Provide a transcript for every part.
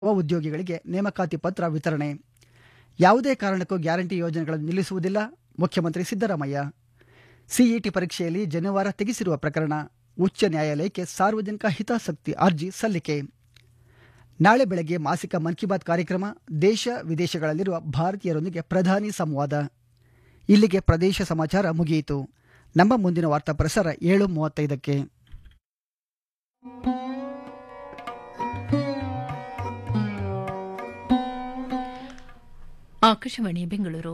ಉದ್ಯೋಗಿಗಳಿಗೆ ನೇಮಕಾತಿ ಪತ್ರ ವಿತರಣೆ ಯಾವುದೇ ಕಾರಣಕ್ಕೂ ಗ್ಯಾರಂಟಿ ಯೋಜನೆಗಳನ್ನು ನಿಲ್ಲಿಸುವುದಿಲ್ಲ ಮುಖ್ಯಮಂತ್ರಿ ಸಿದ್ದರಾಮಯ್ಯ ಸಿಇಟಿ ಪರೀಕ್ಷೆಯಲ್ಲಿ ಜನಿವಾರ ತೆಗೆಸಿರುವ ಪ್ರಕರಣ ಉಚ್ಚ ನ್ಯಾಯಾಲಯಕ್ಕೆ ಸಾರ್ವಜನಿಕ ಹಿತಾಸಕ್ತಿ ಅರ್ಜಿ ಸಲ್ಲಿಕೆ ನಾಳೆ ಬೆಳಗ್ಗೆ ಮಾಸಿಕ ಮನ್ ಕಿ ಬಾತ್ ಕಾರ್ಯಕ್ರಮ ದೇಶ ವಿದೇಶಗಳಲ್ಲಿರುವ ಭಾರತೀಯರೊಂದಿಗೆ ಪ್ರಧಾನಿ ಸಂವಾದ ಇಲ್ಲಿಗೆ ಪ್ರದೇಶ ಸಮಾಚಾರ ಮುಗಿಯಿತು ನಮ್ಮ ಮುಂದಿನ ವಾರ್ತಾ ಪ್ರಸಾರ ಏಳು ಮೂವತ್ತೈದಕ್ಕೆ ಆಕಾಶವಾಣಿ ಬೆಂಗಳೂರು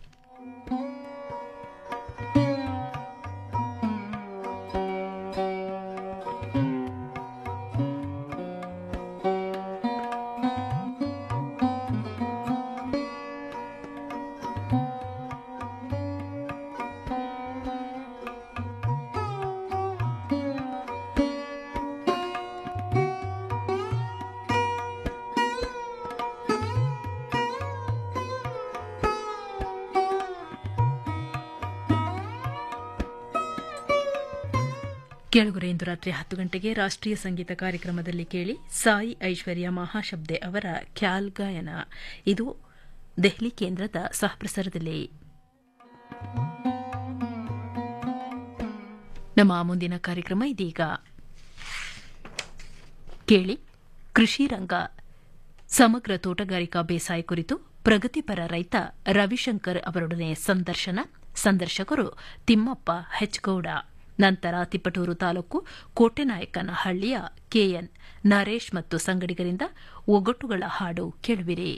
ಕೇಳುಗರೆ ಇಂದು ರಾತ್ರಿ ಹತ್ತು ಗಂಟೆಗೆ ರಾಷ್ಟ್ರೀಯ ಸಂಗೀತ ಕಾರ್ಯಕ್ರಮದಲ್ಲಿ ಕೇಳಿ ಸಾಯಿ ಐಶ್ವರ್ಯ ಮಹಾಶಬ್ದೆ ಅವರ ಖ್ಯಾಲ್ ಗಾಯನ ಇದು ದೆಹಲಿ ಕೇಂದ್ರದ ಸಹಪ್ರಸಾರದಲ್ಲಿ ನಮ್ಮ ಮುಂದಿನ ಕಾರ್ಯಕ್ರಮ ಇದೀಗ ಕೇಳಿ ಕೃಷಿ ರಂಗ ಸಮಗ್ರ ತೋಟಗಾರಿಕಾ ಬೇಸಾಯ ಕುರಿತು ಪ್ರಗತಿಪರ ರೈತ ರವಿಶಂಕರ್ ಅವರೊಡನೆ ಸಂದರ್ಶನ ಸಂದರ್ಶಕರು ತಿಮ್ಮಪ್ಪ ಹೆಚ್ಗೌಡ ನಂತರ ತಿಪಟೂರು ತಾಲೂಕು ಕೋಟೆನಾಯಕನಹಳ್ಳಿಯ ಕೆಎನ್ ನರೇಶ್ ಮತ್ತು ಸಂಗಡಿಗರಿಂದ ಒಗ್ಗಟ್ಟುಗಳ ಹಾಡು ಕೇಳುವಿರಿ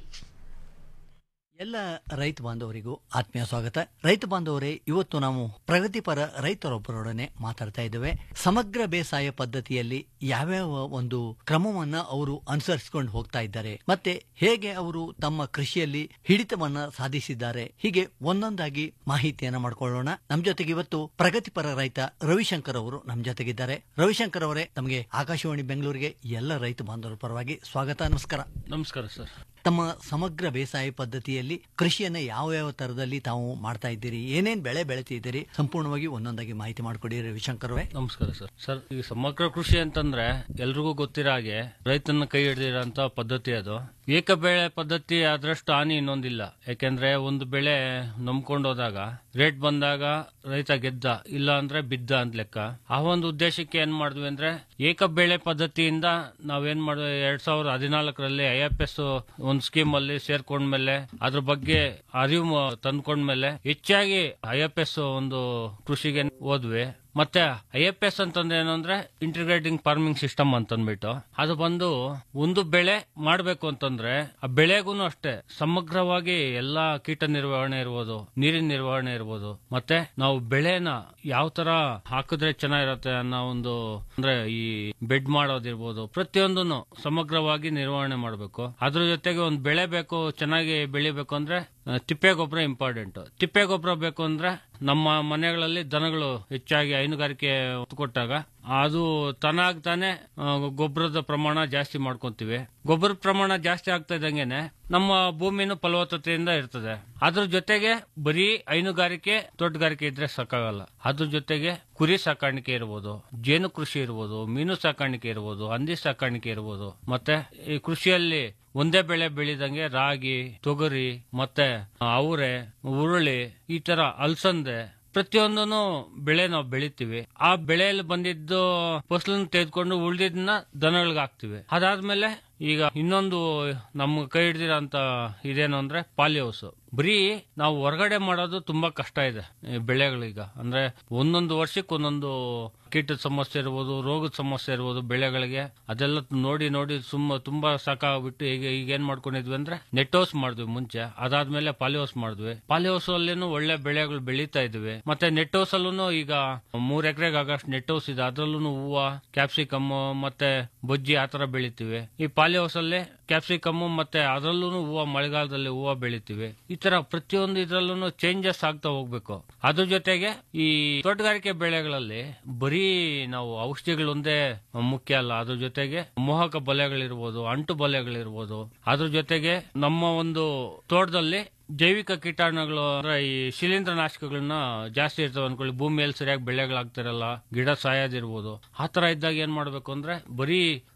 ಎಲ್ಲ ರೈತ ಬಾಂಧವರಿಗೂ ಆತ್ಮೀಯ ಸ್ವಾಗತ ರೈತ ಬಾಂಧವರೇ ಇವತ್ತು ನಾವು ಪ್ರಗತಿಪರ ರೈತರೊಬ್ಬರೊಡನೆ ಮಾತಾಡ್ತಾ ಇದ್ದೇವೆ ಸಮಗ್ರ ಬೇಸಾಯ ಪದ್ಧತಿಯಲ್ಲಿ ಯಾವ್ಯಾವ ಒಂದು ಕ್ರಮವನ್ನ ಅವರು ಅನುಸರಿಸಿಕೊಂಡು ಹೋಗ್ತಾ ಇದ್ದಾರೆ ಮತ್ತೆ ಹೇಗೆ ಅವರು ತಮ್ಮ ಕೃಷಿಯಲ್ಲಿ ಹಿಡಿತವನ್ನ ಸಾಧಿಸಿದ್ದಾರೆ ಹೀಗೆ ಒಂದೊಂದಾಗಿ ಮಾಹಿತಿಯನ್ನ ಮಾಡ್ಕೊಳ್ಳೋಣ ನಮ್ ಜೊತೆಗೆ ಇವತ್ತು ಪ್ರಗತಿಪರ ರೈತ ರವಿಶಂಕರ್ ಅವರು ನಮ್ ಜೊತೆಗಿದ್ದಾರೆ ರವಿಶಂಕರ್ ಅವರೇ ತಮಗೆ ಆಕಾಶವಾಣಿ ಬೆಂಗಳೂರಿಗೆ ಎಲ್ಲ ರೈತ ಬಾಂಧವರ ಪರವಾಗಿ ಸ್ವಾಗತ ನಮಸ್ಕಾರ ನಮಸ್ಕಾರ ಸರ್ ತಮ್ಮ ಸಮಗ್ರ ಬೇಸಾಯ ಪದ್ಧತಿಯಲ್ಲಿ ಕೃಷಿಯನ್ನ ಯಾವ ಯಾವ ತರದಲ್ಲಿ ತಾವು ಮಾಡ್ತಾ ಇದ್ದೀರಿ ಏನೇನ್ ಬೆಳೆ ಬೆಳಿತಿದ್ದೀರಿ ಸಂಪೂರ್ಣವಾಗಿ ಒಂದೊಂದಾಗಿ ಮಾಹಿತಿ ಮಾಡಿಕೊಡಿ ರವಿಶಂಕರ್ ಅವರೇ ನಮಸ್ಕಾರ ಸರ್ ಸರ್ ಈ ಸಮಗ್ರ ಕೃಷಿ ಅಂತಂದ್ರೆ ಎಲ್ರಿಗೂ ಗೊತ್ತಿರೋ ಹಾಗೆ ರೈತನ ಕೈ ಹಿಡಿದಿರೋಂತ ಪದ್ಧತಿ ಅದು ಏಕ ಬೆಳೆ ಪದ್ಧತಿ ಆದ್ರಷ್ಟು ಹಾನಿ ಇನ್ನೊಂದಿಲ್ಲ ಯಾಕೆಂದ್ರೆ ಒಂದು ಬೆಳೆ ನಂಬ್ಕೊಂಡು ಹೋದಾಗ ರೇಟ್ ಬಂದಾಗ ರೈತ ಗೆದ್ದ ಇಲ್ಲ ಅಂದ್ರೆ ಬಿದ್ದ ಅಂತ ಲೆಕ್ಕ ಆ ಒಂದು ಉದ್ದೇಶಕ್ಕೆ ಏನ್ ಮಾಡಿದ್ವಿ ಅಂದ್ರೆ ಏಕ ಬೆಳೆ ಪದ್ಧತಿಯಿಂದ ನಾವೇನ್ ಮಾಡಿದ್ವಿ ಎರಡ್ ಸಾವಿರದ ಹದಿನಾಲ್ಕರಲ್ಲಿ ಐ ಎಫ್ ಎಸ್ ಒಂದು ಸ್ಕೀಮ್ ಅಲ್ಲಿ ಸೇರ್ಕೊಂಡ್ಮೇಲೆ ಅದ್ರ ಬಗ್ಗೆ ಅರಿವು ತಂದ್ಕೊಂಡ್ಮೇಲೆ ಹೆಚ್ಚಾಗಿ ಐ ಎಫ್ ಎಸ್ ಒಂದು ಕೃಷಿಗೆ ಹೋದ್ವಿ ಮತ್ತೆ ಐ ಎಫ್ ಎಸ್ ಅಂತಂದ್ರೆ ಏನು ಅಂದ್ರೆ ಇಂಟಿಗ್ರೇಟಿಂಗ್ ಫಾರ್ಮಿಂಗ್ ಸಿಸ್ಟಮ್ ಅಂತಂದ್ಬಿಟ್ಟು ಅದು ಬಂದು ಒಂದು ಬೆಳೆ ಮಾಡ್ಬೇಕು ಅಂತಂದ್ರೆ ಆ ಬೆಳೆಗೂ ಅಷ್ಟೇ ಸಮಗ್ರವಾಗಿ ಎಲ್ಲಾ ಕೀಟ ನಿರ್ವಹಣೆ ಇರ್ಬೋದು ನೀರಿನ ನಿರ್ವಹಣೆ ಇರ್ಬೋದು ಮತ್ತೆ ನಾವು ಬೆಳೆನ ಯಾವ ತರ ಹಾಕಿದ್ರೆ ಚೆನ್ನಾಗಿರತ್ತೆ ಅನ್ನೋ ಒಂದು ಅಂದ್ರೆ ಈ ಬೆಡ್ ಮಾಡೋದಿರ್ಬೋದು ಪ್ರತಿಯೊಂದನ್ನು ಸಮಗ್ರವಾಗಿ ನಿರ್ವಹಣೆ ಮಾಡಬೇಕು ಅದ್ರ ಜೊತೆಗೆ ಒಂದು ಬೆಳೆ ಬೇಕು ಚೆನ್ನಾಗಿ ಬೆಳಿಬೇಕು ಅಂದ್ರೆ ಆ, ತಿಪ್ಪೆ ಗೊಬ್ಬರ ಇಂಪಾರ್ಟೆಂಟ್ ತಿಪ್ಪೆ ಗೊಬ್ಬರ ಬೇಕು ಅಂದ್ರೆ ನಮ್ಮ ಮನೆಗಳಲ್ಲಿ ದನಗಳು ಹೆಚ್ಚಾಗಿ ಹೈನುಗಾರಿಕೆ ಒತ್ತು ಕೊಟ್ಟಾಗ ಅದು ತನಾಗ್ ತಾನೇ ಆ, ಗೊಬ್ಬರದ ಪ್ರಮಾಣ ಜಾಸ್ತಿ ಮಾಡ್ಕೊಂತೀವಿ ಗೊಬ್ಬರದ ಪ್ರಮಾಣ ಜಾಸ್ತಿ ಆಗ್ತಾ ಇದ್ದಂಗೆನೆ ನಮ್ಮ ಭೂಮಿನೂ ಫಲವತ್ತತೆಯಿಂದ ಇರ್ತದೆ ಅದ್ರ ಜೊತೆಗೆ ಬರೀ ಹೈನುಗಾರಿಕೆ ತೋಟಗಾರಿಕೆ ಇದ್ರೆ ಸಾಕಾಗಲ್ಲ ಅದ್ರ ಜೊತೆಗೆ ಕುರಿ ಸಾಕಾಣಿಕೆ ಇರ್ಬೋದು ಜೇನು ಕೃಷಿ ಇರ್ಬೋದು ಮೀನು ಸಾಕಾಣಿಕೆ ಇರ್ಬೋದು ಹಂದಿ ಸಾಕಾಣಿಕೆ ಇರ್ಬೋದು ಮತ್ತೆ ಈ ಕೃಷಿಯಲ್ಲಿ ಒಂದೇ ಬೆಳೆ ಬೆಳಿದಂಗೆ ರಾಗಿ ತೊಗರಿ ಮತ್ತೆ ಅವರೆ ಉರುಳಿ ಈ ತರ ಅಲಸಂದೆ ಪ್ರತಿಯೊಂದನು ಬೆಳೆ ನಾವು ಬೆಳಿತೀವಿ ಆ ಬೆಳೆಯಲ್ಲಿ ಬಂದಿದ್ದು ಫಸಲನ್ನು ತೆಗೆದುಕೊಂಡು ಉಳಿದಿದ್ದನ್ನ ದನಗಳಿಗೆ ಹಾಕ್ತಿವಿ ಅದಾದ್ಮೇಲೆ ಈಗ ಇನ್ನೊಂದು ನಮ್ಮ ಕೈ ಹಿಡ್ದಿರೋಂತ ಇದೇನು ಅಂದ್ರೆ ಪಾಲಿ ಹೌಸ್ ಬರೀ ನಾವು ಹೊರಗಡೆ ಮಾಡೋದು ತುಂಬಾ ಕಷ್ಟ ಇದೆ ಈ ಬೆಳೆಗಳೀಗ ಅಂದ್ರೆ ಒಂದೊಂದು ವರ್ಷಕ್ಕೆ ಒಂದೊಂದು ಕೀಟದ ಸಮಸ್ಯೆ ಇರ್ಬೋದು ರೋಗದ ಸಮಸ್ಯೆ ಇರ್ಬೋದು ಬೆಳೆಗಳಿಗೆ ಅದೆಲ್ಲ ನೋಡಿ ನೋಡಿ ಸುಮ್ಮ ತುಂಬಾ ಸಾಕಾಗ್ಬಿಟ್ಟು ಈಗ ಈಗ ಏನ್ ಮಾಡ್ಕೊಂಡಿದ್ವಿ ಅಂದ್ರೆ ನೆಟ್ ಹೌಸ್ ಮಾಡಿದ್ವಿ ಮುಂಚೆ ಅದಾದ್ಮೇಲೆ ಪಾಲಿ ಹೌಸ್ ಮಾಡಿದ್ವಿ ಪಾಲಿ ಹೌಸ್ ಅಲ್ಲೇನು ಒಳ್ಳೆ ಬೆಳೆಗಳು ಬೆಳೀತಾ ಇದ್ವಿ ಮತ್ತೆ ನೆಟ್ ಹೌಸ್ ಅಲ್ಲೂ ಈಗ ಮೂರ್ ಎಕರೆಗೆ ಆಗಷ್ಟು ನೆಟ್ ಹೌಸ್ ಇದೆ ಅದ್ರಲ್ಲೂ ಹೂವ ಕ್ಯಾಪ್ಸಿಕಮ್ ಮತ್ತೆ ಬೊಜ್ಜಿ ಆತರ ಬೆಳಿತೀವಿ ಈ ಪಾಲಿ ಹೌಸ್ ಅಲ್ಲಿ ಕ್ಯಾಪ್ಸಿಕಮ್ ಮತ್ತೆ ಅದರಲ್ಲೂ ಹೂವ ಮಳೆಗಾಲದಲ್ಲಿ ಹೂವ ಬೆಳಿತೀವಿ ಈ ತರ ಪ್ರತಿಯೊಂದು ಇದ್ರಲ್ಲೂ ಚೇಂಜಸ್ ಆಗ್ತಾ ಹೋಗ್ಬೇಕು ಅದ್ರ ಜೊತೆಗೆ ಈ ತೋಟಗಾರಿಕೆ ಬೆಳೆಗಳಲ್ಲಿ ಬರೀ ನಾವು ಔಷಧಿಗಳು ಒಂದೇ ಮುಖ್ಯ ಅಲ್ಲ ಅದ್ರ ಜೊತೆಗೆ ಮೋಹಕ ಬಲೆಗಳಿರ್ಬೋದು ಅಂಟು ಬಲೆಗಳಿರ್ಬೋದು ಅದ್ರ ಜೊತೆಗೆ ನಮ್ಮ ಒಂದು ತೋಟದಲ್ಲಿ ಜೈವಿಕ ಕೀಟಾಣುಗಳು ಅಂದ್ರೆ ಈ ಶಿಲೀಂಧ್ರ ನಾಶಕಗಳನ್ನ ಜಾಸ್ತಿ ಇರ್ತವೆ ಅನ್ಕೊಳ್ಳಿ ಭೂಮಿಯಲ್ಲಿ ಸರಿಯಾಗಿ ಬೆಳೆಗಳಾಗ್ತಿರಲ್ಲ ಗಿಡ ಸಾಯೋದಿರ್ಬೋದು ಆ ತರ ಇದ್ದಾಗ ಏನ್ ಮಾಡ್ಬೇಕು ಅಂದ್ರೆ ಬರೀ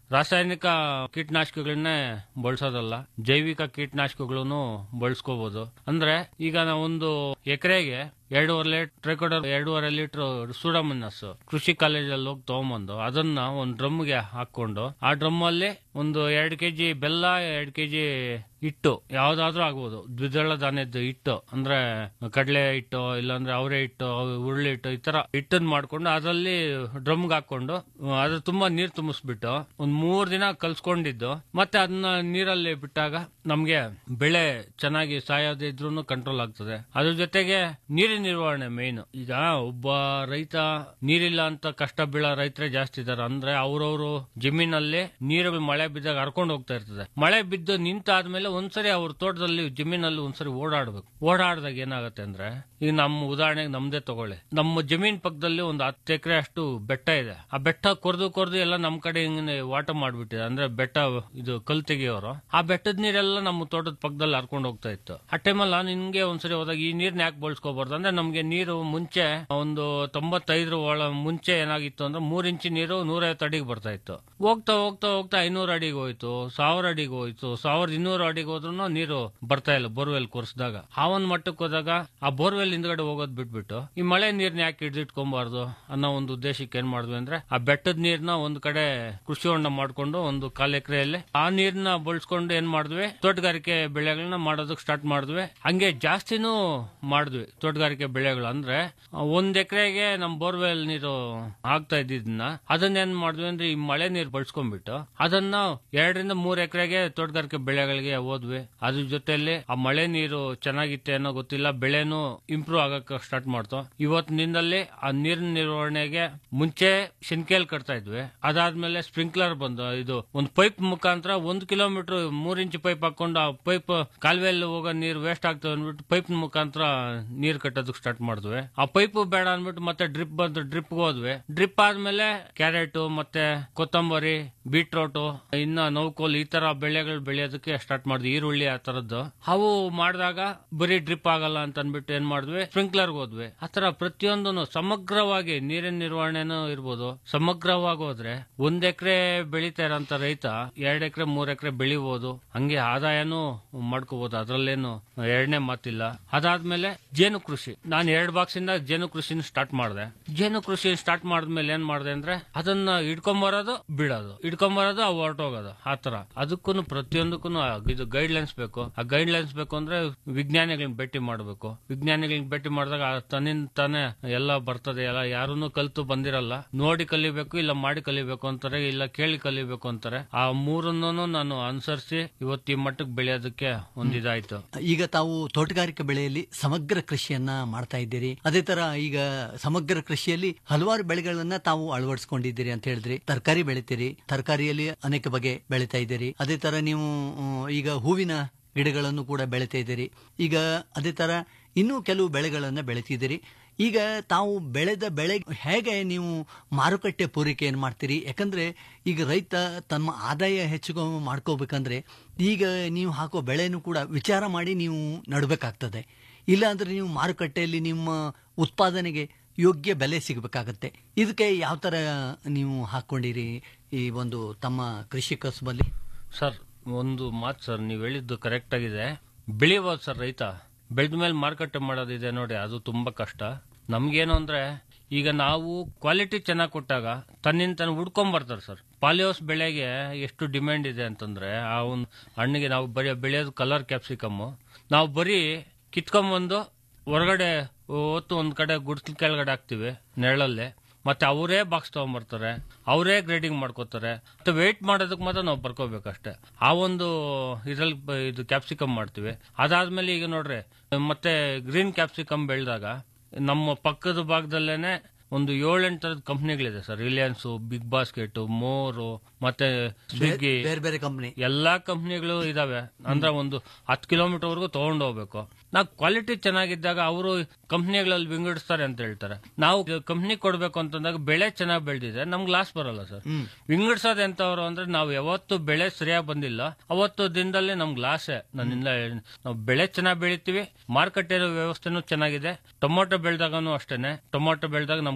ರಾಸಾಯನಿಕ ಕೀಟನಾಶಕಗಳನ್ನೇ ಬಳಸೋದಲ್ಲ ಜೈವಿಕ ಕೀಟನಾಶಕಗಳನ್ನು ಬಳಸ್ಕೋಬಹುದು ಅಂದ್ರೆ ಈಗ ನಾವು ಒಂದು ಎಕರೆಗೆ ಎರಡೂವರೆ ಲೀಟರ್ ಟ್ರೈಕೋಡರ್ ಎರಡೂವರೆ ಲೀಟರ್ ಸೂಡಮನಸ್ ಕೃಷಿ ಕಾಲೇಜಲ್ಲಿ ಹೋಗಿ ತಗೊಂಬಂದು ಅದನ್ನ ಒಂದು ಡ್ರಮ್ಗೆ ಹಾಕೊಂಡು ಆ ಡ್ರಮ್ ಅಲ್ಲಿ ಒಂದು ಎರಡು ಕೆಜಿ ಬೆಲ್ಲ ಎರಡು ಕೆಜಿ ಹಿಟ್ಟು ಯಾವ್ದಾದ್ರೂ ಆಗ್ಬೋದು ದ್ವಿದಳ ಧಾನ್ಯದ ಹಿಟ್ಟು ಅಂದ್ರೆ ಕಡಲೆ ಹಿಟ್ಟು ಇಲ್ಲಾಂದ್ರೆ ಅವರೆ ಹಿಟ್ಟು ಉರುಳಿ ಹಿಟ್ಟು ಈ ತರ ಹಿಟ್ಟನ್ ಮಾಡ್ಕೊಂಡು ಅದರಲ್ಲಿ ಡ್ರಮ್ಗೆ ಹಾಕೊಂಡು ಅದ್ರ ತುಂಬಾ ನೀರ್ ತುಂಬಿಸ್ಬಿಟ್ಟು ಒಂದ್ ಮೂರ್ ದಿನ ಕಲ್ಸ್ಕೊಂಡಿದ್ದು ಮತ್ತೆ ಅದನ್ನ ನೀರಲ್ಲಿ ಬಿಟ್ಟಾಗ ನಮ್ಗೆ ಬೆಳೆ ಚೆನ್ನಾಗಿ ಸಾಯೋದೇ ಇದ್ರೂ ಕಂಟ್ರೋಲ್ ಆಗ್ತದೆ ಅದ್ರ ಜೊತೆಗೆ ನೀರಿನ ನಿರ್ವಹಣೆ ಮೇನ್ ಈಗ ಒಬ್ಬ ರೈತ ನೀರಿಲ್ಲ ಅಂತ ಕಷ್ಟ ಬೀಳೋ ರೈತರೇ ಜಾಸ್ತಿ ಇದಾರೆ ಅಂದ್ರೆ ಅವ್ರವ್ರು ಜಮೀನಲ್ಲಿ ನೀರು ಮಳೆ ಬಿದ್ದಾಗ ಹರ್ಕೊಂಡು ಹೋಗ್ತಾ ಇರ್ತದೆ ಮಳೆ ಬಿದ್ದು ನಿಂತಾದ್ಮೇಲೆ ಒಂದ್ಸರಿ ಅವ್ರ ತೋಟದಲ್ಲಿ ಜಮೀನಲ್ಲಿ ಒಂದ್ಸರಿ ಓಡಾಡ್ಬೇಕು ಓಡಾಡ್ದಾಗ ಏನಾಗುತ್ತೆ ಅಂದ್ರೆ ಈಗ ನಮ್ಮ ಉದಾಹರಣೆಗೆ ನಮ್ದೇ ತಗೊಳ್ಳಿ ನಮ್ಮ ಜಮೀನ್ ಪಕ್ಕದಲ್ಲಿ ಒಂದು ಹತ್ತು ಎಕರೆ ಅಷ್ಟು ಬೆಟ್ಟ ಇದೆ ಆ ಬೆಟ್ಟ ಕೊರ್ದು ಕೊರ್ದು ಎಲ್ಲ ನಮ್ ಕಡೆ ಹಿಂಗೆ ವಾಟ ಮಾಡ್ಬಿಟ್ಟಿದೆ ಅಂದ್ರೆ ಬೆಟ್ಟ ಇದು ಕಲ್ ತೆಗಿಯೋರು ಆ ಬೆಟ್ಟದ ನೀರೆಲ್ಲ ನಮ್ಮ ತೋಟದ ಪಕ್ಕದಲ್ಲಿ ಹರ್ಕೊಂಡು ಹೋಗ್ತಾ ಇತ್ತು ಆ ಟೈಮಲ್ಲಿ ನಾನು ನಿನ್ಗೆ ಒಂದ್ಸರಿ ಹೋದಾಗ ಈ ನೀರ್ನ ಯಾಕೆ ಬಳಸ್ಕೋಬಾರ್ದು ಅಂದ್ರೆ ನಮ್ಗೆ ನೀರು ಮುಂಚೆ ಒಂದು ತೊಂಬತ್ತೈದರ ಒಳ ಮುಂಚೆ ಏನಾಗಿತ್ತು ಅಂದ್ರೆ ಮೂರ್ ಇಂಚು ನೀರು ನೂರೈವತ್ತು ಅಡಿಗೆ ಬರ್ತಾ ಇತ್ತು ಹೋಗ್ತಾ ಹೋಗ್ತಾ ಹೋಗ್ತಾ ಐನೂರು ಅಡಿಗೆ ಹೋಯ್ತು ಸಾವಿರ ಅಡಿಗೆ ಹೋಯ್ತು ಸಾವಿರದ ಇನ್ನೂರು ಅಡಿಗೆ ಹೋದ್ರೂ ನೀರು ಬರ್ತಾ ಇಲ್ಲ ಬೋರ್ವೆಲ್ ಕೊರ್ಸಿದಾಗ ಆ ಒಂದ್ ಮಟ್ಟಕ್ಕೆ ಹೋದಾಗ ಆ ಬೋರ್ವೆಲ್ ಹಿಂದ್ಗಡೆ ಹೋಗೋದ್ ಬಿಟ್ಬಿಟ್ಟು ಈ ಮಳೆ ನೀರ್ನ ಯಾಕೆ ಹಿಡಿದಿಟ್ಕೊಬಾರ್ದು ಅನ್ನೋ ಒಂದು ಉದ್ದೇಶಕ್ಕೆ ಏನ್ ಮಾಡಿದ್ವಿ ಅಂದ್ರೆ ಆ ಬೆಟ್ಟದ ನೀರ್ನ ಒಂದ್ ಕಡೆ ಕೃಷಿ ಹೊಂಡ ಮಾಡ್ಕೊಂಡು ಒಂದು ಕಾಲ್ ಎಕರೆಯಲ್ಲಿ ಆ ನೀರ್ನ ಬಳಸ್ಕೊಂಡು ಏನ್ ಮಾಡಿದ್ವಿ ತೋಟಗಾರಿಕೆ ಬೆಳೆಗಳನ್ನ ಮಾಡೋದಕ್ಕೆ ಸ್ಟಾರ್ಟ್ ಮಾಡಿದ್ವಿ ಹಂಗೆ ಜಾಸ್ತಿನೂ ಮಾಡಿದ್ವಿ ತೋಟಗಾರಿಕೆ ಬೆಳೆಗಳು ಅಂದ್ರೆ ಆ, ಒಂದ್ ಎಕರೆಗೆ ನಮ್ ಬೋರ್ವೆಲ್ ನೀರು ಆಗ್ತಾ ಇದ್ದಿದ್ದನ್ನ ಅದನ್ನ ಏನ್ ಮಾಡಿದ್ವಿ ಅಂದ್ರೆ ಈ ಮಳೆ ನೀರು ಬಳಸ್ಕೊಂಡ್ಬಿಟ್ಟು ಅದನ್ನ ಎರಡರಿಂದ ಮೂರ್ ಎಕರೆಗೆ ತೋಟಗಾರಿಕೆ ಬೆಳೆಗಳಿಗೆ ಹೋದ್ವಿ ಅದ್ರ ಜೊತೆಯಲ್ಲಿ ಆ ಮಳೆ ನೀರು ಚೆನ್ನಾಗಿತ್ತೆ ಅನ್ನೋ ಗೊತ್ತಿಲ್ಲ ಬೆಳೆನೂ ಇಂಪ್ರೂವ್ ಆಗಕ್ಕೆ ಸ್ಟಾರ್ಟ್ ಮಾಡ್ತು ಇವತ್ತಿನ ದಿನದಲ್ಲಿ ಆ ನೀರಿನ ನಿರ್ವಹಣೆಗೆ ಮುಂಚೆ ಶೆನ್ಕೇಲ್ ಕಟ್ತಾ ಇದ್ವಿ ಅದಾದ್ಮೇಲೆ ಸ್ಪ್ರಿಂಕ್ಲರ್ ಬಂದು ಇದು ಒಂದು ಪೈಪ್ ಮುಖಾಂತರ ಒಂದು ಕಿಲೋಮೀಟರ್ ಮೂರ್ ಇಂಚ್ ಪೈಪ್ ಹಾಕೊಂಡು ಆ ಪೈಪ್ ಕಾಲುವೆಯಲ್ಲಿ ಹೋಗೋ ನೀರು ವೇಸ್ಟ್ ಆಗ್ತದೆ ಅಂದ್ಬಿಟ್ಟು ಪೈಪ್ ಮುಖಾಂತರ ನೀರ್ ಕಟ್ಟೋದಕ್ಕೆ ಸ್ಟಾರ್ಟ್ ಮಾಡಿದ್ವಿ ಆ ಪೈಪ್ ಬೇಡ ಅಂದ್ಬಿಟ್ಟು ಮತ್ತೆ ಡ್ರಿಪ್ ಬಂದು ಡ್ರಿಪ್ ಹೋದ್ವಿ ಡ್ರಿಪ್ ಆದ್ಮೇಲೆ ಕ್ಯಾರೆಟ್ ಮತ್ತೆ ಕೊತ್ತಂಬರಿ ಬೀಟ್ರೋಟ್ ಇನ್ನ ನೌಕೋಲ್ ಈ ತರ ಬೆಳೆಗಳು ಬೆಳೆಯೋದಕ್ಕೆ ಸ್ಟಾರ್ಟ್ ಮಾಡಿದ್ವಿ ಈರುಳ್ಳಿ ಆ ತರದ್ದು ಅವು ಮಾಡಿದಾಗ ಬರೀ ಡ್ರಿಪ್ ಆಗಲ್ಲ ಅಂತ ಅನ್ಬಿಟ್ಟು ಏನ್ ಮಾಡಿದ್ವಿ ಸ್ಪ್ರಿಂಕ್ಲರ್ ಹೋದ್ವಿ ಆತರ ಪ್ರತಿಯೊಂದನ್ನು ಸಮಗ್ರವಾಗಿ ನೀರಿನ ನಿರ್ವಹಣೆನೂ ಇರ್ಬೋದು ಸಮಗ್ರವಾಗಿ ಹೋದ್ರೆ ಒಂದ್ ಎಕರೆ ಬೆಳಿತಾ ಇರೋಂತ ರೈತ ಎರಡ್ ಎಕರೆ ಮೂರ್ ಎಕರೆ ಬೆಳಿಬಹುದು ಹಂಗೆ ಆದಾಯನೂ ಮಾಡ್ಕೋಬಹುದು ಅದ್ರಲ್ಲೇನು ಎರಡನೇ ಮಾತಿಲ್ಲ ಅದಾದ್ಮೇಲೆ ಜೇನು ಕೃಷಿ ನಾನು ಎರಡ್ ಬಾಕ್ಸ್ ಇಂದ ಜೇನು ಕೃಷಿನ ಸ್ಟಾರ್ಟ್ ಮಾಡಿದೆ ಜೇನು ಕೃಷಿ ಸ್ಟಾರ್ಟ್ ಮಾಡಿದ್ಮೇಲೆ ಏನ್ ಮಾಡಿದೆ ಅಂದ್ರೆ ಅದನ್ನ ಇಟ್ಕೊಂಬರೋದು ಬಿಡೋದು ಇಟ್ಕೊಂಬರೋದು ಅವು ಹೊರಟೋಗೋದು ಆತರ ಅದಕ್ಕೂ ಪ್ರತಿಯೊಂದಕ್ಕೂ ಇದು ಗೈಡ್ ಲೈನ್ಸ್ ಬೇಕು ಆ ಗೈಡ್ ಲೈನ್ಸ್ ಬೇಕು ಅಂದ್ರೆ ವಿಜ್ಞಾನಿಗಳನ್ನ ಭೇಟಿ ಮಾಡಬೇಕು ವಿಜ್ಞಾನಿಗಳನ್ನ ಭೇಟಿ ಮಾಡಿದಾಗ ಆ ತನ್ನಿಂದ ತಾನೇ ಎಲ್ಲ ಬರ್ತದೆ ಎಲ್ಲ ಯಾರನ್ನು ಕಲ್ತು ಬಂದಿರಲ್ಲ ನೋಡಿ ಕಲಿಬೇಕು ಇಲ್ಲ ಮಾಡಿ ಕಲಿಬೇಕು ಅಂತಾರೆ ಇಲ್ಲ ಕೇಳಿ ಕಲಿಬೇಕು ಅಂತಾರೆ ಆ ಮೂರನ್ನು ನಾನು ಅನುಸರಿಸಿ ಇವತ್ತು ಈ ಮಟ್ಟಕ್ಕೆ ಬೆಳೆಯೋದಕ್ಕೆ ಒಂದಿದಾಯ್ತು ಈಗ ತಾವು ತೋಟಗಾರಿಕೆ ಬೆಳೆಯಲ್ಲಿ ಸಮಗ್ರ ಕೃಷಿಯನ್ನ ಮಾಡ್ತಾ ಇದ್ದೀರಿ ಅದೇ ತರ ಈಗ ಸಮಗ್ರ ಕೃಷಿಯಲ್ಲಿ ಹಲವಾರು ಬೆಳೆಗಳನ್ನ ತಾವು ಅಳವಡಿಸ್ಕೊಂಡಿದ್ದೀರಿ ಅಂತ ಹೇಳಿದ್ರಿ ತರಕಾರಿ ಬೆಳಿತೀರಿ ತರಕಾರಿಯಲ್ಲಿ ಅನೇಕ ಬಗೆ ಬೆಳಿತಾ ಇದ್ದೀರಿ ಅದೇ ತರ ನೀವು ಮ್, ಈಗ ಹೂವಿನ ಗಿಡಗಳನ್ನು ಕೂಡ ಬೆಳಿತಾ ಇದ್ದೀರಿ ಈಗ ಅದೇ ತರ ಇನ್ನೂ ಕೆಲವು ಬೆಳೆಗಳನ್ನ ಬೆಳಿತಿದ್ದೀರಿ ಈಗ ತಾವು ಬೆಳೆದ ಬೆಳೆ ಹೇಗೆ ನೀವು ಮಾರುಕಟ್ಟೆ ಪೂರೈಕೆಯನ್ನು ಮಾಡ್ತೀರಿ ಯಾಕಂದ್ರೆ ಈಗ ರೈತ ತಮ್ಮ ಆದಾಯ ಹೆಚ್ಚು ಮಾಡ್ಕೋಬೇಕಂದ್ರೆ ಈಗ ನೀವು ಹಾಕೋ ಬೆಳೆನೂ ಕೂಡ ವಿಚಾರ ಮಾಡಿ ನೀವು ನಡಬೇಕಾಗ್ತದೆ ಇಲ್ಲ ಅಂದ್ರೆ ನೀವು ಮಾರುಕಟ್ಟೆಯಲ್ಲಿ ನಿಮ್ಮ ಉತ್ಪಾದನೆಗೆ ಯೋಗ್ಯ ಬೆಲೆ ಸಿಗಬೇಕಾಗತ್ತೆ ಇದಕ್ಕೆ ಯಾವ ಥರ ನೀವು ಹಾಕ್ಕೊಂಡಿರಿ ಈ ಒಂದು ತಮ್ಮ ಕೃಷಿ ಕಸುಬಲ್ಲಿ ಸರ್ ಒಂದು ಮಾತು ಸರ್ ನೀವು ಹೇಳಿದ್ದು ಕರೆಕ್ಟ್ ಆಗಿದೆ ಬೆಳಿಬೋದು ಸರ್ ರೈತ ಬೆಳೆದ ಮೇಲೆ ಮಾರುಕಟ್ಟೆ ಮಾಡೋದಿದೆ ನೋಡಿ ಅದು ತುಂಬಾ ಕಷ್ಟ ನಮ್ಗೇನು ಅಂದ್ರೆ ಈಗ ನಾವು ಕ್ವಾಲಿಟಿ ಚೆನ್ನಾಗಿ ಕೊಟ್ಟಾಗ ತನ್ನಿಂದ ತಾನು ಹುಡ್ಕೊಂಡ್ ಬರ್ತಾರೆ ಸರ್ ಪಾಲಿಹೌಸ್ ಬೆಳೆಗೆ ಎಷ್ಟು ಡಿಮ್ಯಾಂಡ್ ಇದೆ ಅಂತಂದ್ರೆ ಆ ಒಂದು ಹಣ್ಣಿಗೆ ನಾವು ಬರೀ ಬೆಳೆಯೋದು ಕಲರ್ ಕ್ಯಾಪ್ಸಿಕಮ್ ನಾವು ಬರೀ ಕಿತ್ಕೊಂಬಂದು ಹೊರಗಡೆ ಹೊತ್ತು ಒಂದ್ ಕಡೆ ಗುಡ್ಸ್ಲ ಕೆಳಗಡೆ ಹಾಕ್ತಿವಿ ನೆರಳಲ್ಲೇ ಮತ್ತೆ ಅವರೇ ಬಾಕ್ಸ್ ತಗೊಂಡ್ಬರ್ತಾರೆ ಅವರೇ ಗ್ರೇಡಿಂಗ್ ಮಾಡ್ಕೋತಾರೆ ಮತ್ತೆ ವೆಯ್ಟ್ ಮಾಡೋದಕ್ಕೆ ಮಾತ್ರ ನಾವು ಬರ್ಕೋಬೇಕಷ್ಟೇ ಆ ಒಂದು ಇದ್ರಲ್ಲಿ ಬ- ಇದು ಕ್ಯಾಪ್ಸಿಕಮ್ ಮಾಡ್ತೀವಿ ಅದಾದ್ಮೇಲೆ ಈಗ ನೋಡ್ರಿ ಮತ್ತೆ ಗ್ರೀನ್ ಕ್ಯಾಪ್ಸಿಕಮ್ ಬೆಳೆದಾಗ ನಮ್ಮ ಪಕ್ಕದ ಭಾಗದಲ್ಲೇನೆ ಒಂದು ಏಳೆಂಟು ತರದ ಕಂಪ್ನಿಗಳಿದೆ sir Reliance big basket more ಮತ್ತೆ ಸ್ವಿಗ್ಗಿ ಬೇರೆ ಬೇರೆ ಕಂಪ್ನಿ ಎಲ್ಲಾ ಕಂಪ್ನಿಗಳು ಇದಾವೆ ಅಂದ್ರೆ ಒಂದು ಹತ್ತು ಕಿಲೋಮೀಟರ್ ವರೆಗೂ ತಗೊಂಡು ಹೋಗ್ಬೇಕು ನಾವು ಕ್ವಾಲಿಟಿ ಚೆನ್ನಾಗಿದ್ದಾಗ ಅವರು ಕಂಪ್ನಿಗಳಲ್ಲಿ ವಿಂಗಡಿಸ್ತಾರೆ ಅಂತ ಹೇಳ್ತಾರೆ ನಾವು ಕಂಪ್ನಿ ಕೊಡ್ಬೇಕು ಅಂತಂದಾಗ ಬೆಳೆ ಚೆನ್ನಾಗಿ ಬೆಳೆದಿದೆ ನಮ್ಗೆ ಲಾಸ್ ಬರಲ್ಲ ಸರ್ ವಿಂಗಡಿಸೋದು ಎಂತವ್ರು ಅಂದ್ರೆ ನಾವು ಯಾವತ್ತು ಬೆಳೆ ಸರಿಯಾಗಿ ಬಂದಿಲ್ಲ ಅವತ್ತು ದಿನದಲ್ಲಿ ನಮ್ಗೆ ಲಾಸೇ ನನ್ನಿಂದ ನಾವು ಬೆಳೆ ಚೆನ್ನಾಗಿ ಬೆಳಿತೀವಿ ಮಾರುಕಟ್ಟೆ ವ್ಯವಸ್ಥೆನೂ ಚೆನ್ನಾಗಿದೆ ಟೊಮೊಟೊ ಬೆಳೆದಾಗನು ಅಷ್ಟೇನೆ ಟೊಮೊಟೊ ಬೆಳೆದಾಗ ನಮ್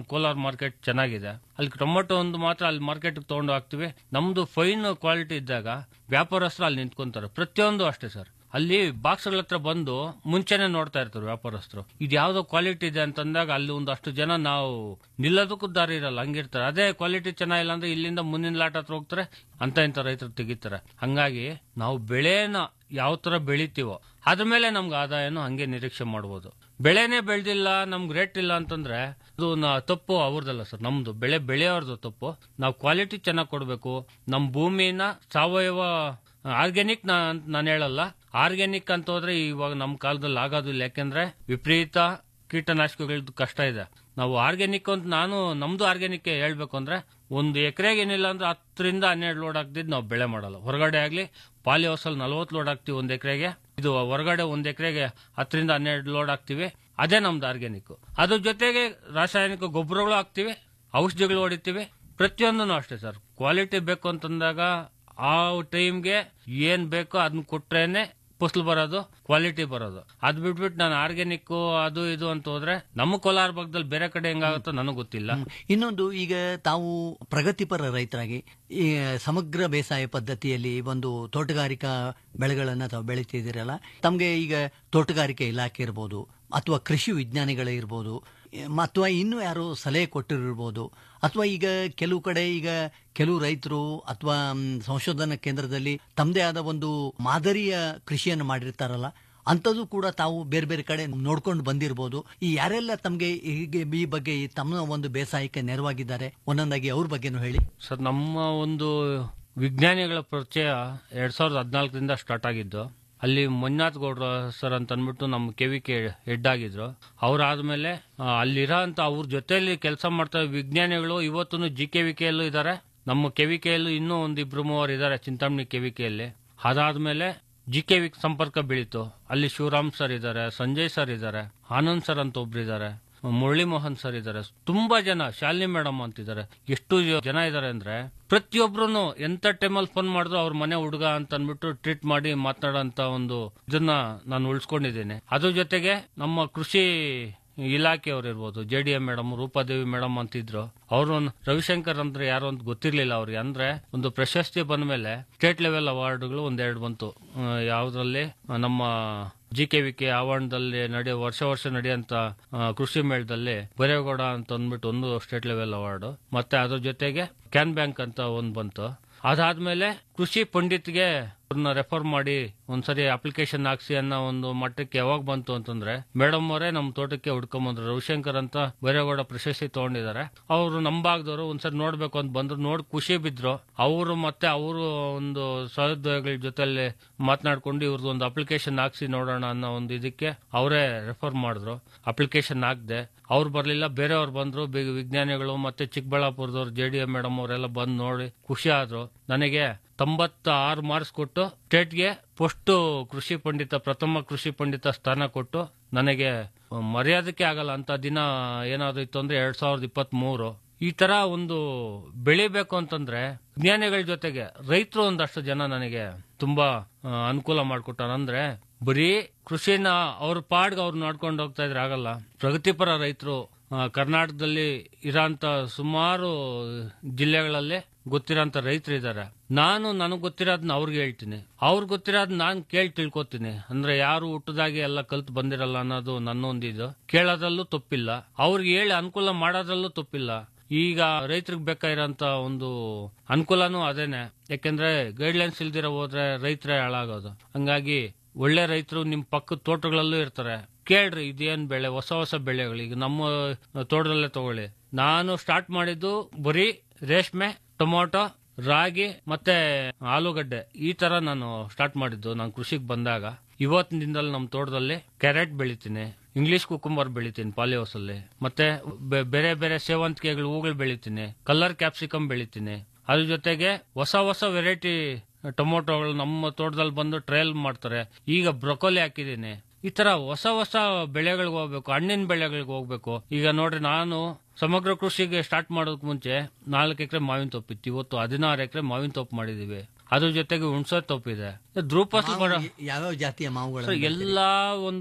ಕೋಲಾರ ಮಾರ್ಕೆಟ್ ಚೆನ್ನಾಗಿದೆ ಅಲ್ಲಿ ಟೊಮೊಟೊ ಒಂದು ಮಾತ್ರ ಅಲ್ಲಿ ಮಾರ್ಕೆಟ್ ತಗೊಂಡು ಹೋಗ್ತೀವಿ ನಮ್ದು ಫೈನ್ ಕ್ವಾಲಿಟಿ ಇದ್ದಾಗ ವ್ಯಾಪಾರಸ್ಥರು ಅಲ್ಲಿ ನಿಂತ್ಕೊಂತಾರೆ ಪ್ರತಿಯೊಂದು ಅಷ್ಟೇ ಸರ್ ಅಲ್ಲಿ ಬಾಕ್ಸ್ಗಳ ಹತ್ರ ಬಂದು ಮುಂಚೆನೆ ನೋಡ್ತಾ ಇರ್ತಾರೆ ವ್ಯಾಪಾರಸ್ಥರು ಇದು ಯಾವ್ದೋ ಕ್ವಾಲಿಟಿ ಇದೆ ಅಂತಂದಾಗ ಅಲ್ಲಿ ಒಂದಷ್ಟು ಜನ ನಾವು ನಿಲ್ಲೋದಕ್ಕೂ ದಾರಿ ಇರಲ್ಲ ಹಂಗಿರ್ತಾರೆ ಅದೇ ಕ್ವಾಲಿಟಿ ಚೆನ್ನಾಗಿಲ್ಲ ಅಂದ್ರೆ ಇಲ್ಲಿಂದ ಮುಂದಿನ ಲಾಟ್ ಹತ್ರ ಹೋಗ್ತಾರೆ ಅಂತ ಇಂಥ ರೈತರು ತೆಗಿತಾರೆ ಹಂಗಾಗಿ ನಾವು ಬೆಳೆನ ಯಾವ ತರ ಬೆಳಿತೀವೋ ಅದ್ರ ಮೇಲೆ ನಮ್ಗೆ ಆದಾಯನೂ ಹಂಗೆ ನಿರೀಕ್ಷೆ ಮಾಡ್ಬೋದು ಬೆಳೆನೇ ಬೆಳೆದಿಲ್ಲ ನಮ್ಗೆ ರೇಟ್ ಇಲ್ಲ ಅಂತಂದ್ರೆ ಅದು ನಾ- ತಪ್ಪು ಅವ್ರದಲ್ಲ ಸರ್ ನಮ್ದು ಬೆಳೆ ಬೆಳೆಯೋರ್ದು ತಪ್ಪು ನಾವು ಕ್ವಾಲಿಟಿ ಚೆನ್ನಾಗಿ ಕೊಡಬೇಕು ನಮ್ಮ ಭೂಮಿನ ಸಾವಯವ ಆರ್ಗ್ಯಾನಿಕ್ ನಾನು ಹೇಳಲ್ಲ ಆರ್ಗ್ಯಾನಿಕ್ ಅಂತ ಹೋದ್ರೆ ಇವಾಗ ನಮ್ಮ ಕಾಲದಲ್ಲಿ ಆಗೋದಿಲ್ಲ ಯಾಕೆಂದ್ರೆ ವಿಪರೀತ ಕೀಟನಾಶಕಗಳದ್ದು ಕಷ್ಟ ಇದೆ ನಾವು ಆರ್ಗ್ಯಾನಿಕ್ ಅಂತ ನಾನು ನಮ್ದು ಆರ್ಗ್ಯಾನಿಕ್ ಹೇಳ್ಬೇಕು ಅಂದ್ರೆ ಒಂದು ಎಕರೆಗೆ ಏನಿಲ್ಲ ಅಂದ್ರೆ ಹತ್ತರಿಂದ ಹನ್ನೆರಡು ಲೋಡ್ ಹಾಕ್ತಿದ್ ನಾವು ಬೆಳೆ ಮಾಡಲ್ಲ ಹೊರಗಡೆ ಆಗ್ಲಿ ಪಾಲಿ ಹೌಸಲ್ಲಿ ನಲ್ವತ್ತು ಲೋಡ್ ಹಾಕ್ತಿವಿ ಒಂದ್ ಎಕರೆಗೆ ಇದು ಹೊರಗಡೆ ಒಂದ್ ಎಕರೆಗೆ ಹತ್ತರಿಂದ ಹನ್ನೆರಡು ಲೋಡ್ ಹಾಕ್ತಿವಿ ಅದೇ ನಮ್ದು ಆರ್ಗ್ಯಾನಿಕ್ ಅದ್ರ ಜೊತೆಗೆ ರಾಸಾಯನಿಕ ಗೊಬ್ಬರಗಳು ಹಾಕ್ತಿವಿ ಔಷಧಿಗಳು ಹೊಡಿತೀವಿ ಪ್ರತಿಯೊಂದೂ ಅಷ್ಟೇ ಸರ್ ಕ್ವಾಲಿಟಿ ಬೇಕು ಅಂತಂದಾಗ ಆ ಟೈಮ್ಗೆ ಏನ್ ಬೇಕೋ ಅದನ್ನ ಕೊಟ್ರೇನೆ ಫಸಲು ಬರೋದು ಕ್ವಾಲಿಟಿ ಬರೋದು ಅದ್ ಬಿಟ್ಬಿಟ್ಟು ನಾನು ಆರ್ಗ್ಯಾನಿಕ್ ಅದು ಇದು ಅಂತ ಹೋದ್ರೆ ನಮ್ಮ ಕೋಲಾರ ಭಾಗದಲ್ಲಿ ಬೇರೆ ಕಡೆ ಹೆಂಗಾಗುತ್ತೋ ನನಗೆ ಗೊತ್ತಿಲ್ಲ ಇನ್ನೊಂದು ಈಗ ತಾವು ಪ್ರಗತಿಪರ ರೈತರಾಗಿ ಈ ಸಮಗ್ರ ಬೇಸಾಯ ಪದ್ಧತಿಯಲ್ಲಿ ಒಂದು ತೋಟಗಾರಿಕಾ ಬೆಳೆಗಳನ್ನ ತಾವು ಬೆಳಿತಿದ್ದೀರಲ್ಲ ತಮಗೆ ಈಗ ತೋಟಗಾರಿಕೆ ಇಲಾಖೆ ಇರ್ಬೋದು ಅಥವಾ ಕೃಷಿ ವಿಜ್ಞಾನಿಗಳೇ ಇರ್ಬೋದು ಅಥವಾ ಇನ್ನೂ ಯಾರು ಸಲಹೆ ಕೊಟ್ಟಿರ್ಬೋದು ಅಥವಾ ಈಗ ಕೆಲವು ಕಡೆ ಈಗ ಕೆಲವು ರೈತರು ಅಥವಾ ಮ್, ಸಂಶೋಧನಾ ಕೇಂದ್ರದಲ್ಲಿ ತಮ್ಮದೇ ಆದ ಒಂದು ಮಾದರಿಯ ಕೃಷಿಯನ್ನು ಮಾಡಿರ್ತಾರಲ್ಲ ಅಂಥದ್ದು ಕೂಡ ತಾವು ಬೇರೆ ಬೇರೆ ಕಡೆ ನೋಡ್ಕೊಂಡು ಬಂದಿರಬಹುದು ಈ ಯಾರೆಲ್ಲ ತಮಗೆ ಹೀಗೆ ಈ ಬಗ್ಗೆ ಈ ತಮ್ಮ ಒಂದು ಬೇಸಾಯಕ್ಕೆ ನೆರವಾಗಿದ್ದಾರೆ ಒಂದೊಂದಾಗಿ ಅವ್ರ ಬಗ್ಗೆನೂ ಹೇಳಿ ಸರ್ ನಮ್ಮ ಒಂದು ವಿಜ್ಞಾನಿಗಳ ಪರಿಚಯ ಎರಡ್ ಸಾವಿರದ ಹದಿನಾಲ್ಕರಿಂದ ಸ್ಟಾರ್ಟ್ ಆಗಿದ್ದು ಅಲ್ಲಿ ಮಂಜುನಾಥ್ ಗೌಡ್ರ ಸರ್ ಅಂತ ಅಂದ್ಬಿಟ್ಟು ನಮ್ಮ ಕೆ ವಿ ಕೆ ಹೆಡ್ ಆಗಿದ್ರು ಅವ್ರಾದ್ಮೇಲೆ ಆ, ಅಲ್ಲಿರೋ ಅಂತ ಅವ್ರ ಜೊತೆಯಲ್ಲಿ ಕೆಲಸ ಮಾಡ್ತಾ ವಿಜ್ಞಾನಿಗಳು ಇವತ್ತು ಜಿ ಕೆ ವಿ ಕೆಯಲ್ಲೂ ಇದ್ದಾರೆ ನಮ್ಮ ಕೆ ವಿ ಕೆಯಲ್ಲೂ ಇನ್ನೂ ಒಂದು ಇಬ್ರು ಮೂವರು ಇದ್ದಾರೆ ಚಿಂತಾಮಣಿ ಕೆ ವಿ ಕೆಯಲ್ಲಿ ಅದಾದ್ಮೇಲೆ ಜಿ ಕೆ ವಿ ಸಂಪರ್ಕ ಬೆಳೀತು ಅಲ್ಲಿ ಶಿವರಾಮ್ ಸರ್ ಇದ್ದಾರೆ ಸಂಜಯ್ ಸರ್ ಇದ್ದಾರೆ ಆನಂದ್ ಸರ್ ಅಂತ ಒಬ್ರು ಇದ್ದಾರೆ ಮುರಳಿ ಮೋಹನ್ ಸರ್ ಇದ್ದಾರೆ ತುಂಬಾ ಜನ ಶಾಲಿನಿ ಮೇಡಮ್ ಅಂತಿದ್ದಾರೆ ಎಷ್ಟು ಜನ ಇದ್ದಾರೆ ಅಂದ್ರೆ ಪ್ರತಿಯೊಬ್ರು ಎಂತ ಟೈಮಲ್ಲಿ ಫೋನ್ ಮಾಡಿದ್ರು ಅವ್ರ ಮನೆ ಹುಡುಗ ಅಂತ ಅಂದ್ಬಿಟ್ಟು ಟ್ರೀಟ್ ಮಾಡಿ ಮಾತನಾಡೋಂತ ಒಂದು ಇದನ್ನ ನಾನು ಉಳಿಸ್ಕೊಂಡಿದ್ದೇನೆ ಅದ್ರ ಜೊತೆಗೆ ನಮ್ಮ ಕೃಷಿ ಇಲಾಖೆಯವ್ರು ಇರ್ಬೋದು J D M madam Rupadevi madam ಅಂತಿದ್ರು ಅವರು ರವಿಶಂಕರ್ ಅಂದ್ರೆ ಯಾರು ಅಂತ ಗೊತ್ತಿರ್ಲಿಲ್ಲ ಅವ್ರಿಗೆ ಅಂದ್ರೆ ಒಂದು ಪ್ರಶಸ್ತಿ ಬಂದ ಮೇಲೆ ಸ್ಟೇಟ್ ಲೆವೆಲ್ ಅವಾರ್ಡ್ಗಳು ಒಂದೆರಡು ಬಂತು ಆ, ಯಾವ್ದ್ರಲ್ಲಿ ಆ, ನಮ್ಮ ಜಿ ಕೆ ವಿ ಕೆ ಆವರಣದಲ್ಲಿ ನಡೆಯೋ ವರ್ಷ ವರ್ಷ ನಡೆಯುವಂತ ಆ, ಕೃಷಿ ಮೇಳದಲ್ಲಿ ಬೈರೇಗೌಡ ಅಂತ ಅಂದ್ಬಿಟ್ಟು ಒಂದು ಸ್ಟೇಟ್ ಲೆವೆಲ್ ಅವಾರ್ಡ್ ಮತ್ತೆ ಅದ್ರ ಜೊತೆಗೆ ಕ್ಯಾನ್ ಬ್ಯಾಂಕ್ ಅಂತ ಒಂದು ಬಂತು ಅದಾದ್ಮೇಲೆ ಕೃಷಿ ಪಂಡಿತ್ಗೆ ಅವ್ರನ್ನ ರೆಫರ್ ಮಾಡಿ ಒಂದ್ಸರಿ ಅಪ್ಲಿಕೇಶನ್ ಹಾಕ್ಸಿ ಅನ್ನೋ ಒಂದು ಮಟ್ಟಕ್ಕೆ ಯಾವಾಗ ಬಂತು ಅಂತಂದ್ರೆ ಮೇಡಮ್ ಅವರೇ ನಮ್ಮ ತೋಟಕ್ಕೆ ಹುಡ್ಕೊಂಬಂದ್ರು ರವಿಶಂಕರ್ ಅಂತ ಬೈರೇಗೌಡ ಪ್ರಶಸ್ತಿ ತಗೊಂಡಿದ್ದಾರೆ ಅವರು ನಮ್ಮ ಭಾಗದವರು ಒಂದ್ಸರಿ ನೋಡ್ಬೇಕು ಅಂತ ಬಂದ್ರು ನೋಡಿ ಖುಷಿ ಬಿದ್ರು ಅವರು ಮತ್ತೆ ಅವರು ಒಂದು ಸಹೋದ್ಯೋಗಿಗಳ ಜೊತೆಲಿ ಮಾತನಾಡ್ಕೊಂಡು ಇವ್ರದ್ದು ಒಂದು ಅಪ್ಲಿಕೇಶನ್ ಹಾಕ್ಸಿ ನೋಡೋಣ ಅನ್ನೋ ಒಂದು ಇದಕ್ಕೆ ಅವರೇ ರೆಫರ್ ಮಾಡಿದ್ರು ಅಪ್ಲಿಕೇಶನ್ ಹಾಕ್ದೆ ಅವ್ರು ಬರ್ಲಿಲ್ಲ ಬೇರೆಯವ್ರು ಬಂದ್ರು ಬಿ- ವಿಜ್ಞಾನಿಗಳು ಮತ್ತೆ ಚಿಕ್ಕಬಳ್ಳಾಪುರದವ್ರು ಜೆ ಡಿ ಎಂ ಮೇಡಮ್ ಅವರೆಲ್ಲ ಬಂದು ನೋಡಿ ಖುಷಿ ಆದ್ರು ನನಗೆ ತೊಂಬತ್ತ ಆರು ಮಾರ್ಕ್ಸ್ ಕೊಟ್ಟು ಸ್ಟೇಟ್ಗೆ ಫಸ್ಟ್ ಕೃಷಿ ಪಂಡಿತ ಪ್ರಥಮ ಕೃಷಿ ಪಂಡಿತ ಸ್ಥಾನ ಕೊಟ್ಟು ನನಗೆ ಮರ್ಯಾದಕ್ಕೆ ಆಗಲ್ಲ ಅಂತ ದಿನ ಏನಾದ್ರು ಇತ್ತು ಅಂದ್ರೆ ಎರಡ್ ಸಾವಿರದ ಇಪ್ಪತ್ತ್ ಮೂರು ಈ ತರ ಒಂದು ಬೆಳಿಬೇಕು ಅಂತಂದ್ರೆ ವಿಜ್ಞಾನಿಗಳ ಜೊತೆಗೆ ರೈತರು ಒಂದಷ್ಟು ಜನ ನನಗೆ ತುಂಬಾ ಆ, ಅನುಕೂಲ ಮಾಡ್ಕೊಟ್ಟಾರ ಅಂದ್ರೆ ಬರೀ ಕೃಷಿನ ಅವ್ರ ಪಾಡ್ಗೆ ಅವ್ರು ನೋಡ್ಕೊಂಡು ಹೋಗ್ತಾ ಇದ್ರೆ ಆಗಲ್ಲ ಪ್ರಗತಿಪರ ರೈತರು ಕರ್ನಾಟಕದಲ್ಲಿ ಇರೋಂತ ಸುಮಾರು ಜಿಲ್ಲೆಗಳಲ್ಲಿ ಗೊತ್ತಿರೋಂತ ರೈತರು ಇದ್ದಾರೆ ನಾನು ನನಗೆ ಗೊತ್ತಿರೋದನ್ನ ಅವ್ರಿಗೆ ಹೇಳ್ತೀನಿ ಅವ್ರಿಗೆ ಗೊತ್ತಿರೋದ್ ನಾನು ಕೇಳಿ ತಿಳ್ಕೊತೀನಿ ಅಂದ್ರೆ ಯಾರು ಹುಟ್ಟದಾಗೆ ಎಲ್ಲ ಕಲ್ತು ಬಂದಿರಲ್ಲ ಅನ್ನೋದು ನನ್ನೊಂದಿದು ಕೇಳೋದ್ರಲ್ಲೂ ತಪ್ಪಿಲ್ಲ ಅವ್ರಿಗೆ ಹೇಳಿ ಅನುಕೂಲ ಮಾಡೋದ್ರಲ್ಲೂ ತಪ್ಪಿಲ್ಲ ಈಗ ರೈತರಿಗೆ ಬೇಕಾಗಿರೋಂತ ಒಂದು ಅನುಕೂಲನೂ ಅದೇನೆ ಯಾಕೆಂದ್ರೆ ಗೈಡ್ಲೈನ್ಸ್ ಇಲ್ದಿರ ಹೋದ್ರೆ ರೈತರೇ ಹಾಳಾಗೋದು ಹಂಗಾಗಿ ಒಳ್ಳೆ ರೈತರು ನಿಮ್ ಪಕ್ಕದ ತೋಟಗಳಲ್ಲೂ ಇರ್ತಾರೆ ಕೇಳ್ರಿ ಇದೇನ್ ಬೆಳೆ ಹೊಸ ಹೊಸ ಬೆಳೆಗಳು ಈಗ ನಮ್ಮ ತೋಟದಲ್ಲೇ ತಗೊಳ್ಳಿ ನಾನು ಸ್ಟಾರ್ಟ್ ಮಾಡಿದ್ದು ಬರೀ ರೇಷ್ಮೆ ಟೊಮೊಟೊ ರಾಗಿ ಮತ್ತೆ ಆಲೂಗಡ್ಡೆ ಈ ತರ ನಾನು ಸ್ಟಾರ್ಟ್ ಮಾಡಿದ್ದು ನಾನು ಕೃಷಿಗೆ ಬಂದಾಗ ಇವತ್ತಿನ ದಿನದಲ್ಲಿ ನಮ್ಮ ತೋಟದಲ್ಲಿ ಕ್ಯಾರೆಟ್ ಬೆಳಿತೀನಿ ಇಂಗ್ಲಿಷ್ ಕುಕುಂಬರ್ ಬೆಳಿತೀನಿ ಪಾಲಿ ಹೌಸ್ ಅಲ್ಲಿ ಮತ್ತೆ ಬೆ- ಬೇರೆ ಬೇರೆ ಸೇವಂತಿಗೆಗಳು ಹೂಗಳು ಬೆಳಿತೀನಿ ಕಲರ್ ಕ್ಯಾಪ್ಸಿಕಮ್ ಬೆಳಿತೀನಿ ಅದ್ರ ಜೊತೆಗೆ ಹೊಸ ಹೊಸ ವೆರೈಟಿ ಟೊಮೊಟೊಗಳು ನಮ್ಮ ತೋಟದಲ್ಲಿ ಬಂದು ಟ್ರಯಲ್ ಮಾಡ್ತಾರೆ ಈಗ ಬ್ರೊಕೋಲಿ ಹಾಕಿದ್ದೀನಿ ಈ ತರ ಹೊಸ ಹೊಸ ಬೆಳೆಗಳಿಗೆ ಹೋಗ್ಬೇಕು ಹಣ್ಣಿನ ಬೆಳೆಗಳಿಗೆ ಹೋಗ್ಬೇಕು ಈಗ ನೋಡ್ರಿ ನಾನು ಸಮಗ್ರ ಕೃಷಿಗೆ ಸ್ಟಾರ್ಟ್ ಮಾಡೋದಕ್ಕೆ ಮುಂಚೆ ನಾಲ್ಕು ಎಕರೆ ಮಾವಿನ ತೋಪಿತ್ತು ಇವತ್ತು ಹದಿನಾರು ಎಕರೆ ಮಾವಿನ ತೋಪು ಮಾಡಿದೀವಿ ಅದ್ರ ಜೊತೆಗೆ ಹುಣಸೆ ತೋಪಿದೆ ಧ್ರುಪಸ್ ಬರೋ ಯಾವ್ಯಾವ ಜಾತಿಯ ಮಾವುಗಳು ಸರ್, ಎಲ್ಲಾ ಒಂದು ತ-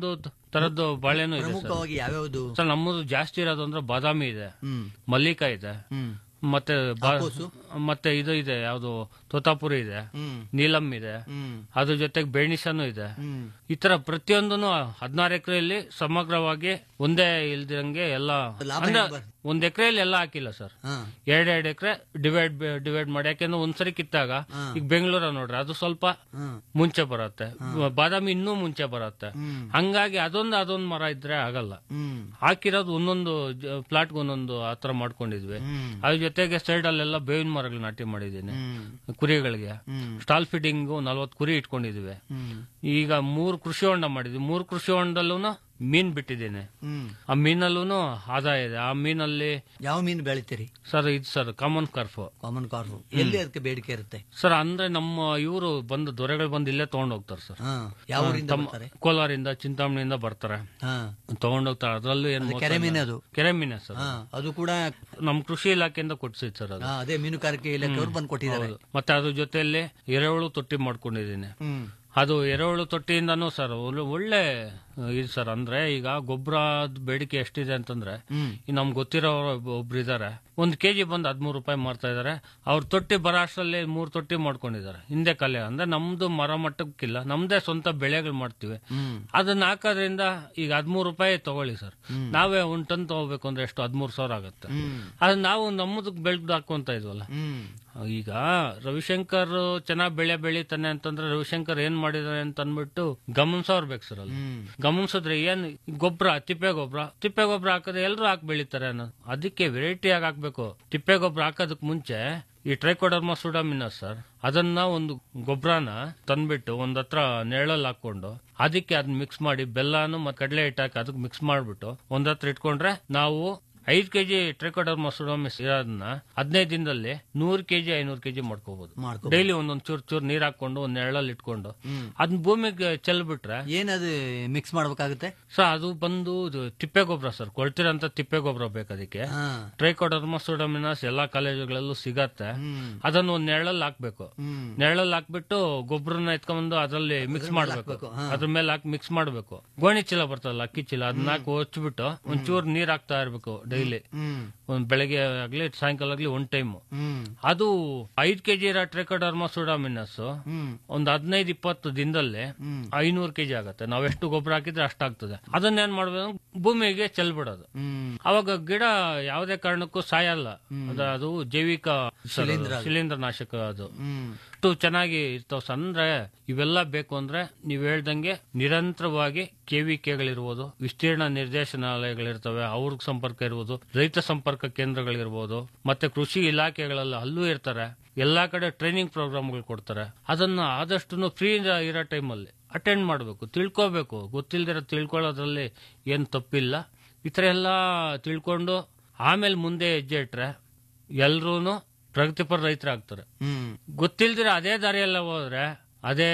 ತರದ್ದು ಬಾಳೆನೂ ಇದೆ ಸರ್ ಪ್ರಮುಖವಾಗಿ ಯಾವ್ಯಾವ್ದು ಸರ್ ನಮ್ಮದು ಜಾಸ್ತಿ ಇರೋದು ಅಂದ್ರೆ ಬಾದಾಮಿ ಇದೆ ಹ್ಮ್ ಮಲ್ಲಿಕ ಇದೆ ಹ್ಮ್ ಮತ್ತೆ ಬಾ- ಹಾಪೂಸು? ಮತ್ತೆ ಇದು ಇದೆ ಯಾವುದು ತೋತಾಪುರಿ ಇದೆ ಹ್ಮ್ ನೀಲಂ ಇದೆ ಹ್ಮ್ ಅದ್ರ ಜೊತೆಗೆ ಬೇಣಿಸನು ಇದೆ ಹ್ಮ್ ಈ ತರ ಪ್ರತಿಯೊಂದನು ಹದಿನಾರು ಎಕರೆಯಲ್ಲಿ ಸಮಗ್ರವಾಗಿ ಒಂದೇ ಇಲ್ದಂಗೆ ಎಲ್ಲ ಲಾಭ ಅಂದ್ರೆ ಹೆಂಗ್ ಬರ್- ಒಂದ್ ಎಕರೆಯಲ್ಲಿ ಎಲ್ಲ ಹಾಕಿಲ್ಲ ಸರ್ ಹಾ ಎರಡೆರಡು ಎಕರೆ ಡಿವೈಡ್ ಡಿವೈಡ್ ಮಾಡಿ ಯಾಕೆಂದ್ರೆ ಒಂದ್ಸರಿ ಕಿತ್ತಾಗ ಹಾ. ಈಗ ಬೆಂಗಳೂರ ನೋಡ್ರಿ ಅದು ಸ್ವಲ್ಪ ಹ್ಮ್ ಮುಂಚೆ ಬರುತ್ತೆ ಬಾದಾಮಿ ಇನ್ನೂ ಮುಂಚೆ ಬರುತ್ತೆ ಹ್ಮ್ ಹಂಗಾಗಿ ಅದೊಂದು ಅದೊಂದು ಮರ ಇದ್ರೆ ಆಗಲ್ಲ ಹ್ಮ್ ಹಾಕಿರೋದು ಒಂದೊಂದು ಪ್ಲಾಟ್ಗೆ ಒಂದೊಂದು ಆತರ ಮಾಡ್ಕೊಂಡಿದ್ವಿ ಹ್ಮ್ ಅದ್ರ ಜೊತೆಗೆ ಸೈಡ್ ಅಲ್ಲೆಲ್ಲ ಬೇವಿನ ಮರಗಳು ನಾಟಿ ಮಾಡಿದ್ದೀನಿ ಹ್ಮ್ ಕುರಿಗಳಿಗೆ ಹ್ಮ್ ಸ್ಟಾಲ್ ಫೀಡಿಂಗ್ ನಲ್ವತ್ತು ಕುರಿ ಇಟ್ಕೊಂಡಿದ್ವಿ ಹ್ಮ್ ಈಗ ಮೂರು ಕೃಷಿ ಹೊಂಡ ಮಾಡಿದ್ವಿ ಮೂರು ಕೃಷಿ ಹೊಂಡಲ್ಲೂ ಮೀನ್ ಬಿಟ್ಟಿದ್ದೀನಿ ಹ್ಮ್ ಆ ಮೀನಲ್ಲೂ ಆದಾಯ ಇದೆ ಆ ಮೀನಲ್ಲಿ ಯಾವ ಮೀನು ಬೆಳಿತೀರಿ ಸರ್ ಇದು sir common carp common carp ಎಲ್ಲಿ ಅದಕ್ಕೆ ಬೇಡಿಕೆ ಇರುತ್ತೆ ಸರ್ ಅಂದ್ರೆ ನಮ್ಮ ಇವರು ಬಂದು ದೊರೆಗಳು ಬಂದು ಇಲ್ಲೇ ತಗೊಂಡ್ ಹೋಗ್ತಾರೆ ಸರ್ ಹಾ ಯಾವ ಊರಿಂದ ತಮ್ಮ ಬರ್ತಾರೆ ಕೋಲಾರಿಂದ ಚಿಂತಾಮಣಿಯಿಂದ ಬರ್ತಾರೆ ಹಾ ತಗೊಂಡೋಗ್ತಾರೆ ಅದರಲ್ಲೂ ಏನ್ ಅದು ಮೋಸ ಕೆರೆ ಇಲ್ಲ. ಮೀನೇ ಅದು? ಕೆರೆ ಮೀನೇ ಸರ್ ಹಾ ಅದು ಕೂಡ ನಮ್ ಕೃಷಿ ಇಲಾಖೆಯಿಂದ ಕೊಡ್ಸಿದ್ ಸರ್ ಅದು ಹಾ, ಅದೇ ಮೀನುಗಾರಿಕೆ ಇಲಾಖೆಯವರು ಬಂದು ಕೊಟ್ಟಿದ್ದಾರೆ ಹೌದು. ಮತ್ತೆ ಅದ್ರ ಜೊತೆಯಲ್ಲಿ ಎರೆಹುಳು ತೊಟ್ಟಿ ಮಾಡ್ಕೊಂಡಿದ್ದೀನಿ ಹ್ಮ್ ಅದು ಎರೆಹುಳು ತೊಟ್ಟಿಯಿಂದನೂ ಸರ್ ಒಳ್ಳೆ- ಒಳ್ಳೆ ಇದು ಸರ್ ಅಂದ್ರೆ ಈಗ ಗೊಬ್ಬರದ ಬೇಡಿಕೆ ಎಷ್ಟಿದೆ ಅಂತಂದ್ರೆ ಹ್ಮ್ ಈ ನಮ್ಗೆ ಗೊತ್ತಿರೋ ಒಬ್ರು ಇದಾರೆ ಒಂದ್ ಕೆಜಿ ಬಂದು ಹದಿಮೂರು ರೂಪಾಯಿ ಮಾರ್ತಾ ಇದಾರೆ ಅವ್ರ ತೊಟ್ಟಿ ಬರೋ ಅಷ್ಟರಲ್ಲಿ ಮೂರ್ ತೊಟ್ಟಿ ಮಾಡ್ಕೊಂಡಿದ್ದಾರೆ ಹಿಂದೆ ಕಲೆ ಅಂದ್ರೆ ನಮ್ದು ಮರ ಮಟ್ಟಕ್ಕಿಲ್ಲ ನಮ್ದೇ ಸ್ವಂತ ಬೆಳೆಗಳು ಮಾಡ್ತೀವಿ ಹ್ಮ್ ಅದನ್ನ ಹಾಕೋದ್ರಿಂದ ಈಗ ಹದಿಮೂರು ರೂಪಾಯಿ ತಗೊಳ್ಳಿ ಸರ್ ನಾವೇ ಒಂದ್ ಟನ್ ತಗೋಬೇಕು ಅಂದ್ರೆ ಎಷ್ಟು ಹದಿಮೂರು ಸಾವಿರ ಆಗುತ್ತೆ ಹ್ಮ್ ಅದು ನಾವು ನಮ್ಮದಕ್ಕೆ ಬೆಳೆದು ಹಾಕೊಂತ ಇದ್ವಲ್ಲ ಹ್ಮ್ ಈಗ ರವಿಶಂಕರ್ ಚೆನ್ನಾಗ್ ಬೆಳೆ ಬೆಳಿತಾನೆ ಅಂತಂದ್ರೆ ರವಿಶಂಕರ್ ಏನ್ ಮಾಡಿದಾರೆ ಅಂತ ಅಂದ್ಬಿಟ್ಟು ಗಮನಿಸೋರ್ ಬೇಕು ಸರ್ ಅಲ್ಲಿ ಹ್ಮ್ ಗಮನಿಸಿದ್ರೆ ಏನ್ ಗೊಬ್ಬರ ತಿಪ್ಪೆ ಗೊಬ್ಬರ ತಿಪ್ಪೆ ಗೊಬ್ಬರ ಹಾಕಿದ್ರೆ ಎಲ್ಲರೂ ಹಾಕಿ ಬೆಳಿತಾರೆ ಅನ್ನೋದು ಅದಕ್ಕೆ ವೆರೈಟಿ ಆಗಿ ಹಾಕ್ಬೇಕು ತಿಪ್ಪೆ ಗೊಬ್ಬರ ಹಾಕೋದಕ್ ಮುಂಚೆ ಈ ಟ್ರೈಕೋಡರ್ಮಾ ಸುಡಾಮಿನಸ್ ಸರ್ ಅದನ್ನ ಒಂದು ಗೊಬ್ಬರನ ತಂದ್ಬಿಟ್ಟು ಒಂದ್ ಹತ್ರ ನೆರಳಲ್ಲಿ ಹಾಕೊಂಡು ಅದಕ್ಕೆ ಅದನ್ನ ಮಿಕ್ಸ್ ಮಾಡಿ ಬೆಲ್ಲನು ಮತ್ತೆ ಕಡಲೆ ಹಿಟ್ಟು ಹಾಕಿ ಅದಕ್ಕೆ ಮಿಕ್ಸ್ ಮಾಡ್ಬಿಟ್ಟು ಒಂದ್ ಹತ್ರ ಇಟ್ಕೊಂಡ್ರೆ ನಾವು ಐದ್ ಕೆಜಿ ಟ್ರೈಕೋಡರ್ಮಾ ಸುಡಾಮಿಸ್ ಇರೋದನ್ನ ಹದಿನೈದು ದಿನದಲ್ಲಿ ನೂರ್ ಕೆಜಿ ಐನೂರು ಕೆಜಿ ಮಾಡ್ಕೋಬಹುದು ಮಾಡ್ಕೊ ಡೈಲಿ ಒಂದೊಂದ್ ಚೂರ್ ಚೂರ್ ನೀರ್ ಹಾಕೊಂಡು ಒಂದ್ ನೆರಳಲ್ಲಿ ಇಟ್ಕೊಂಡು ಹ್ಮ್ ಅದನ್ನ ಭೂಮಿಗೆ ಚೆಲ್ಬಿಟ್ರೆ ಏನದು ಮಿಕ್ಸ್ ಮಾಡ್ಬೇಕಾಗುತ್ತೆ ಸರ್ ಅದು ಬಂದು ಇದು ತಿಪ್ಪೆ ಗೊಬ್ಬರ ಸರ್ ಕೊಳ್ತಿರೋಂಥ ತಿಪ್ಪೆ ಗೊಬ್ಬರ ಬೇಕು ಅದಕ್ಕೆ ಹಾ ಟ್ರೈಕೋಡರ್ಮಾ ಸುಡಮಿನಸ್ ಎಲ್ಲಾ ಕಾಲೇಜುಗಳಲ್ಲೂ ಸಿಗತ್ತೆ ಹ್ಮ್ ಅದನ್ನ ಒಂದ್ ನೆರಳಲ್ಲಿ ಹಾಕ್ಬೇಕು ಹ್ಮ್ ನೆರಳಲ್ಲಿ ಹಾಕ್ಬಿಟ್ಟು ಗೊಬ್ಬರನ್ನ ಎತ್ಕೊಂಡ್ಬಂದು ಅದ್ರಲ್ಲಿ ಮಿಕ್ಸ್ ಮಾಡ್ಬೇಕು ಹಾಕ್ಬೇಕು, ಹಾ. ಅದ್ರ ಮೇಲೆ ಹಾಕಿ ಮಿಕ್ಸ್ ಮಾಡ್ಬೇಕು ಗೋಣಿ ಚೀಲ ಬರ್ತಲ್ಲ ಅಕ್ಕಿ ಚೀಲ ಅದನ್ನ ಹಾಕಿ ಹೊಚ್ಬಿಟ್ಟು ಒಂಚೂರು ನೀರ್ ಹಾಕ್ತಾ ಇರ್ಬೇಕು ಡೈಲಿ ಹ್ಮ್ ಒಂದ್ ಬೆಳಗ್ಗೆ ಆಗ್ಲಿ ಸಾಯಂಕಾಲ ಆಗ್ಲಿ ಒಂದ್ ಟೈಮ್ ಹ್ಮ್ ಅದು ಐದ್ ಕೆಜಿ ಇರೋ ಟ್ರೈಕೋಡರ್ಮಾ ಸುಡಾಮಿನಸ್ ಹ್ಮ್ ಒಂದ್ ಹದಿನೈದು ಇಪ್ಪತ್ತು ದಿನದಲ್ಲಿ ಹ್ಮ್ ಐನೂರು ಕೆಜಿ ಆಗುತ್ತೆ ನಾವೆಷ್ಟು ಗೊಬ್ಬರ ಹಾಕಿದ್ರೆ ಅಷ್ಟಾಗ್ತದೆ ಅದನ್ನೇನ್ ಮಾಡ್ಬೇಕು ಭೂಮಿಗೆ ಚೆಲ್ಬಿಡೋದು ಹ್ಮ್ ಅವಾಗ ಗಿಡ ಯಾವುದೇ ಕಾರಣಕ್ಕೂ ಸಾಯಲ್ಲ ಅದು ಅದು ಜೈವಿಕ ಶಿಲೀಂಧ್ರ ನಾಶಕ ಅದು ಹ್ಮ್ ಅಷ್ಟು ಚೆನ್ನಾಗಿ ಇರ್ತಾವ ಸರ್. ಅಂದ್ರೆ ಇವೆಲ್ಲ ಬೇಕು ಅಂದ್ರೆ ನೀವ್ ಹೇಳ್ದಂಗೆ ನಿರಂತರವಾಗಿ ಕೆವಿಕೆಗಳಿರ್ಬೋದು ವಿಸ್ತೀರ್ಣ ನಿರ್ದೇಶನಾಲಯಗಳಿರ್ತವೆ ಅವ್ರಿಗೆ ಸಂಪರ್ಕ ಇರ್ಬೋದು ರೈತ ಸಂಪರ್ಕ ಕೇಂದ್ರಗಳಿರ್ಬೋದು ಮತ್ತೆ ಕೃಷಿ ಇಲಾಖೆಗಳಲ್ಲಿ ಅಲ್ಲೂ ಇರ್ತಾರೆ ಎಲ್ಲಾ ಕಡೆ ಟ್ರೈನಿಂಗ್ ಪ್ರೋಗ್ರಾಮ್ಗಳು ಕೊಡ್ತಾರೆ ಅದನ್ನ ಆದಷ್ಟು ಫ್ರೀ ಇರೋ ಟೈಮಲ್ಲಿ ಅಟೆಂಡ್ ಮಾಡಬೇಕು ತಿಳ್ಕೋಬೇಕು ಗೊತ್ತಿಲ್ದಿರ ತಿಳ್ಕೊಳ್ಳೋದ್ರಲ್ಲಿ ಏನ್ ತಪ್ಪಿಲ್ಲ ಈ ಥರ ಎಲ್ಲ ತಿಳ್ಕೊಂಡು ಆಮೇಲೆ ಮುಂದೆ ಹೆಜ್ಜೆ ಇಟ್ರೆ ಎಲ್ರೂ ಪ್ರಗತಿಪರ ರೈತರಾಗ್ತಾರೆ ಹ್ಮ್ ಗೊತ್ತಿಲ್ದಿರ ಅದೇ ದಾರಿಯೆಲ್ಲ ಹೋದ್ರೆ ಅದೇ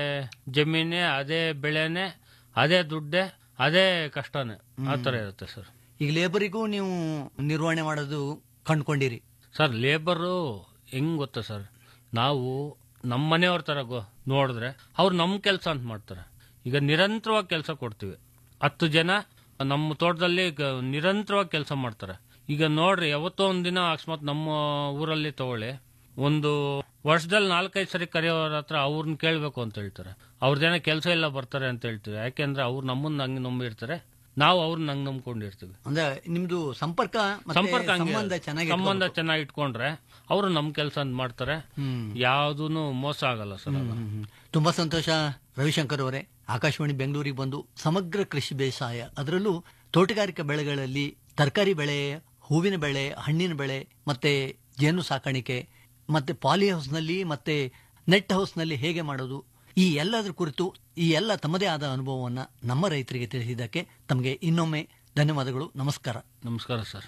ಜಮೀನೇ ಅದೇ ಬೆಳೆನೆ ಅದೇ ದುಡ್ಡೆ ಅದೇ ಕಷ್ಟನೇ ಆ ಥರ ಇರುತ್ತೆ ಸರ್ ಈಗ ಲೇಬರಿಗೂ ನೀವು ನಿರ್ವಹಣೆ ಮಾಡೋದು ಕಂಡ್ಕೊಂಡಿರಿ ಸರ್ ಲೇಬರು ಹೆಂಗ್ ಗೊತ್ತಾ ಸರ್ ನಾವು ನಮ್ಮ ಮನೆಯವ್ರ ಥರ ಗೊ ನೋಡಿದ್ರೆ ಅವ್ರು ನಮ್ಮ ಕೆಲಸ ಅಂತ ಮಾಡ್ತಾರೆ ಈಗ ನಿರಂತರವಾಗಿ ಕೆಲಸ ಕೊಡ್ತೀವಿ ಹತ್ತು ಜನ ನಮ್ಮ ತೋಟದಲ್ಲಿ ಗ- ನಿರಂತರವಾಗಿ ಕೆಲಸ ಮಾಡ್ತಾರೆ ಈಗ ನೋಡ್ರಿ ಯಾವತ್ತೋ ಒಂದಿನ ಅಕಸ್ಮಾತ್ ನಮ್ಮ ಊರಲ್ಲಿ ತಗೊಳ್ಳಿ ಒಂದು ವರ್ಷದಲ್ಲಿ ನಾಲ್ಕೈದು ಸರಿ ಕರೆಯೋರ ಹತ್ರ ಅವ್ರನ್ನ ಕೇಳಬೇಕು ಅಂತ ಹೇಳ್ತಾರೆ ಅವ್ರದ್ದೇನೋ ಕೆಲಸ ಇಲ್ಲ ಬರ್ತಾರೆ ಅಂತ ಹೇಳ್ತೀವಿ ಯಾಕೆಂದ್ರೆ ಅವ್ರು ನಮ್ಮನ್ನ ಹಂಗೆ ನಂಬಿರ್ತಾರೆ ನಾವು ಅವ್ರನ್ನ ಹಂಗೆ ನಂಬ್ಕೊಂಡಿರ್ತೀವಿ ಅಂದ್ರೆ ನಿಮ್ದು ಸಂಪರ್ಕ ಮತ್ತೆ ಸಂಪರ್ಕ ಹಂಗೆ ಸಂಬಂಧ ಇರುತ್ತೆ. ಚೆನ್ನಾಗಿ ಸಂಬಂಧ ಚೆನ್ನಾಗಿ ಇಟ್ಕೊಂಡ್ರೆ ಅವರು ನಮ್ ಕೆಲಸ ಮಾಡ್ತಾರೆ ಹ್ಮ್ ಯಾವ್ದೂನು ಮೋಸ ಆಗಲ್ಲ ಸರ್ ಅದು. ಹ್ಮ್, ಹ್ಮ್. ತುಂಬಾ ಸಂತೋಷ ರವಿಶಂಕರ್ ಅವರೇ ಆಕಾಶವಾಣಿ ಬೆಂಗಳೂರಿಗೆ ಬಂದು ಸಮಗ್ರ ಕೃಷಿ ಬೇಸಾಯ ಅದರಲ್ಲೂ ತೋಟಗಾರಿಕಾ ಬೆಳೆಗಳಲ್ಲಿ ತರಕಾರಿ ಬೆಳೆ ಹೂವಿನ ಬೆಳೆ ಹಣ್ಣಿನ ಬೆಳೆ ಮತ್ತೆ ಜೇನು ಸಾಕಾಣಿಕೆ ಮತ್ತೆ ಪಾಲಿ ಹೌಸ್ನಲ್ಲಿ ಮತ್ತೆ ನೆಟ್ ಹೌಸ್ನಲ್ಲಿ ಹೇಗೆ ಮಾಡೋದು ಈ ಎಲ್ಲದರ ಕುರಿತು ಈ ಎಲ್ಲ ತಮ್ಮದೇ ಆದ ಅನುಭವವನ್ನ ನಮ್ಮ ರೈತರಿಗೆ ತಿಳಿಸಿದ್ದಕ್ಕೆ ತಮಗೆ ಇನ್ನೊಮ್ಮೆ ಧನ್ಯವಾದಗಳು ನಮಸ್ಕಾರ ನಮಸ್ಕಾರ ಸರ್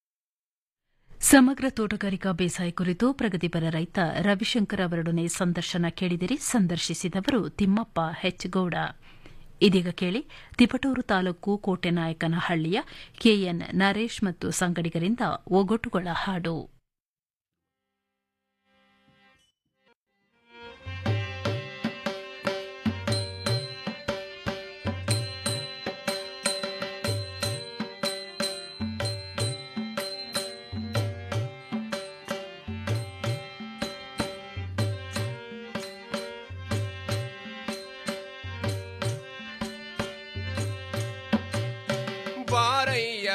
ಸಮಗ್ರ ತೋಟಗಾರಿಕಾ ಬೇಸಾಯ ಕುರಿತು ಪ್ರಗತಿಪರ ರೈತ ರವಿಶಂಕರ್ ಅವರೊಡನೆ ಸಂದರ್ಶನ ಕೇಳಿದಿರಿ ಸಂದರ್ಶಿಸಿದವರು ತಿಮ್ಮಪ್ಪ ಹೆಚ್ಗೌಡ ಇದೀಗ ಕೇಳಿ ತಿಪಟೂರು ತಾಲೂಕು ಕೋಟೆನಾಯಕನಹಳ್ಳಿಯ ಕೆಎನ್ ನರೇಶ್ ಮತ್ತು ಸಂಗಡಿಗರಿಂದ ಒಗೊಟುಗಳ ಹಾಡು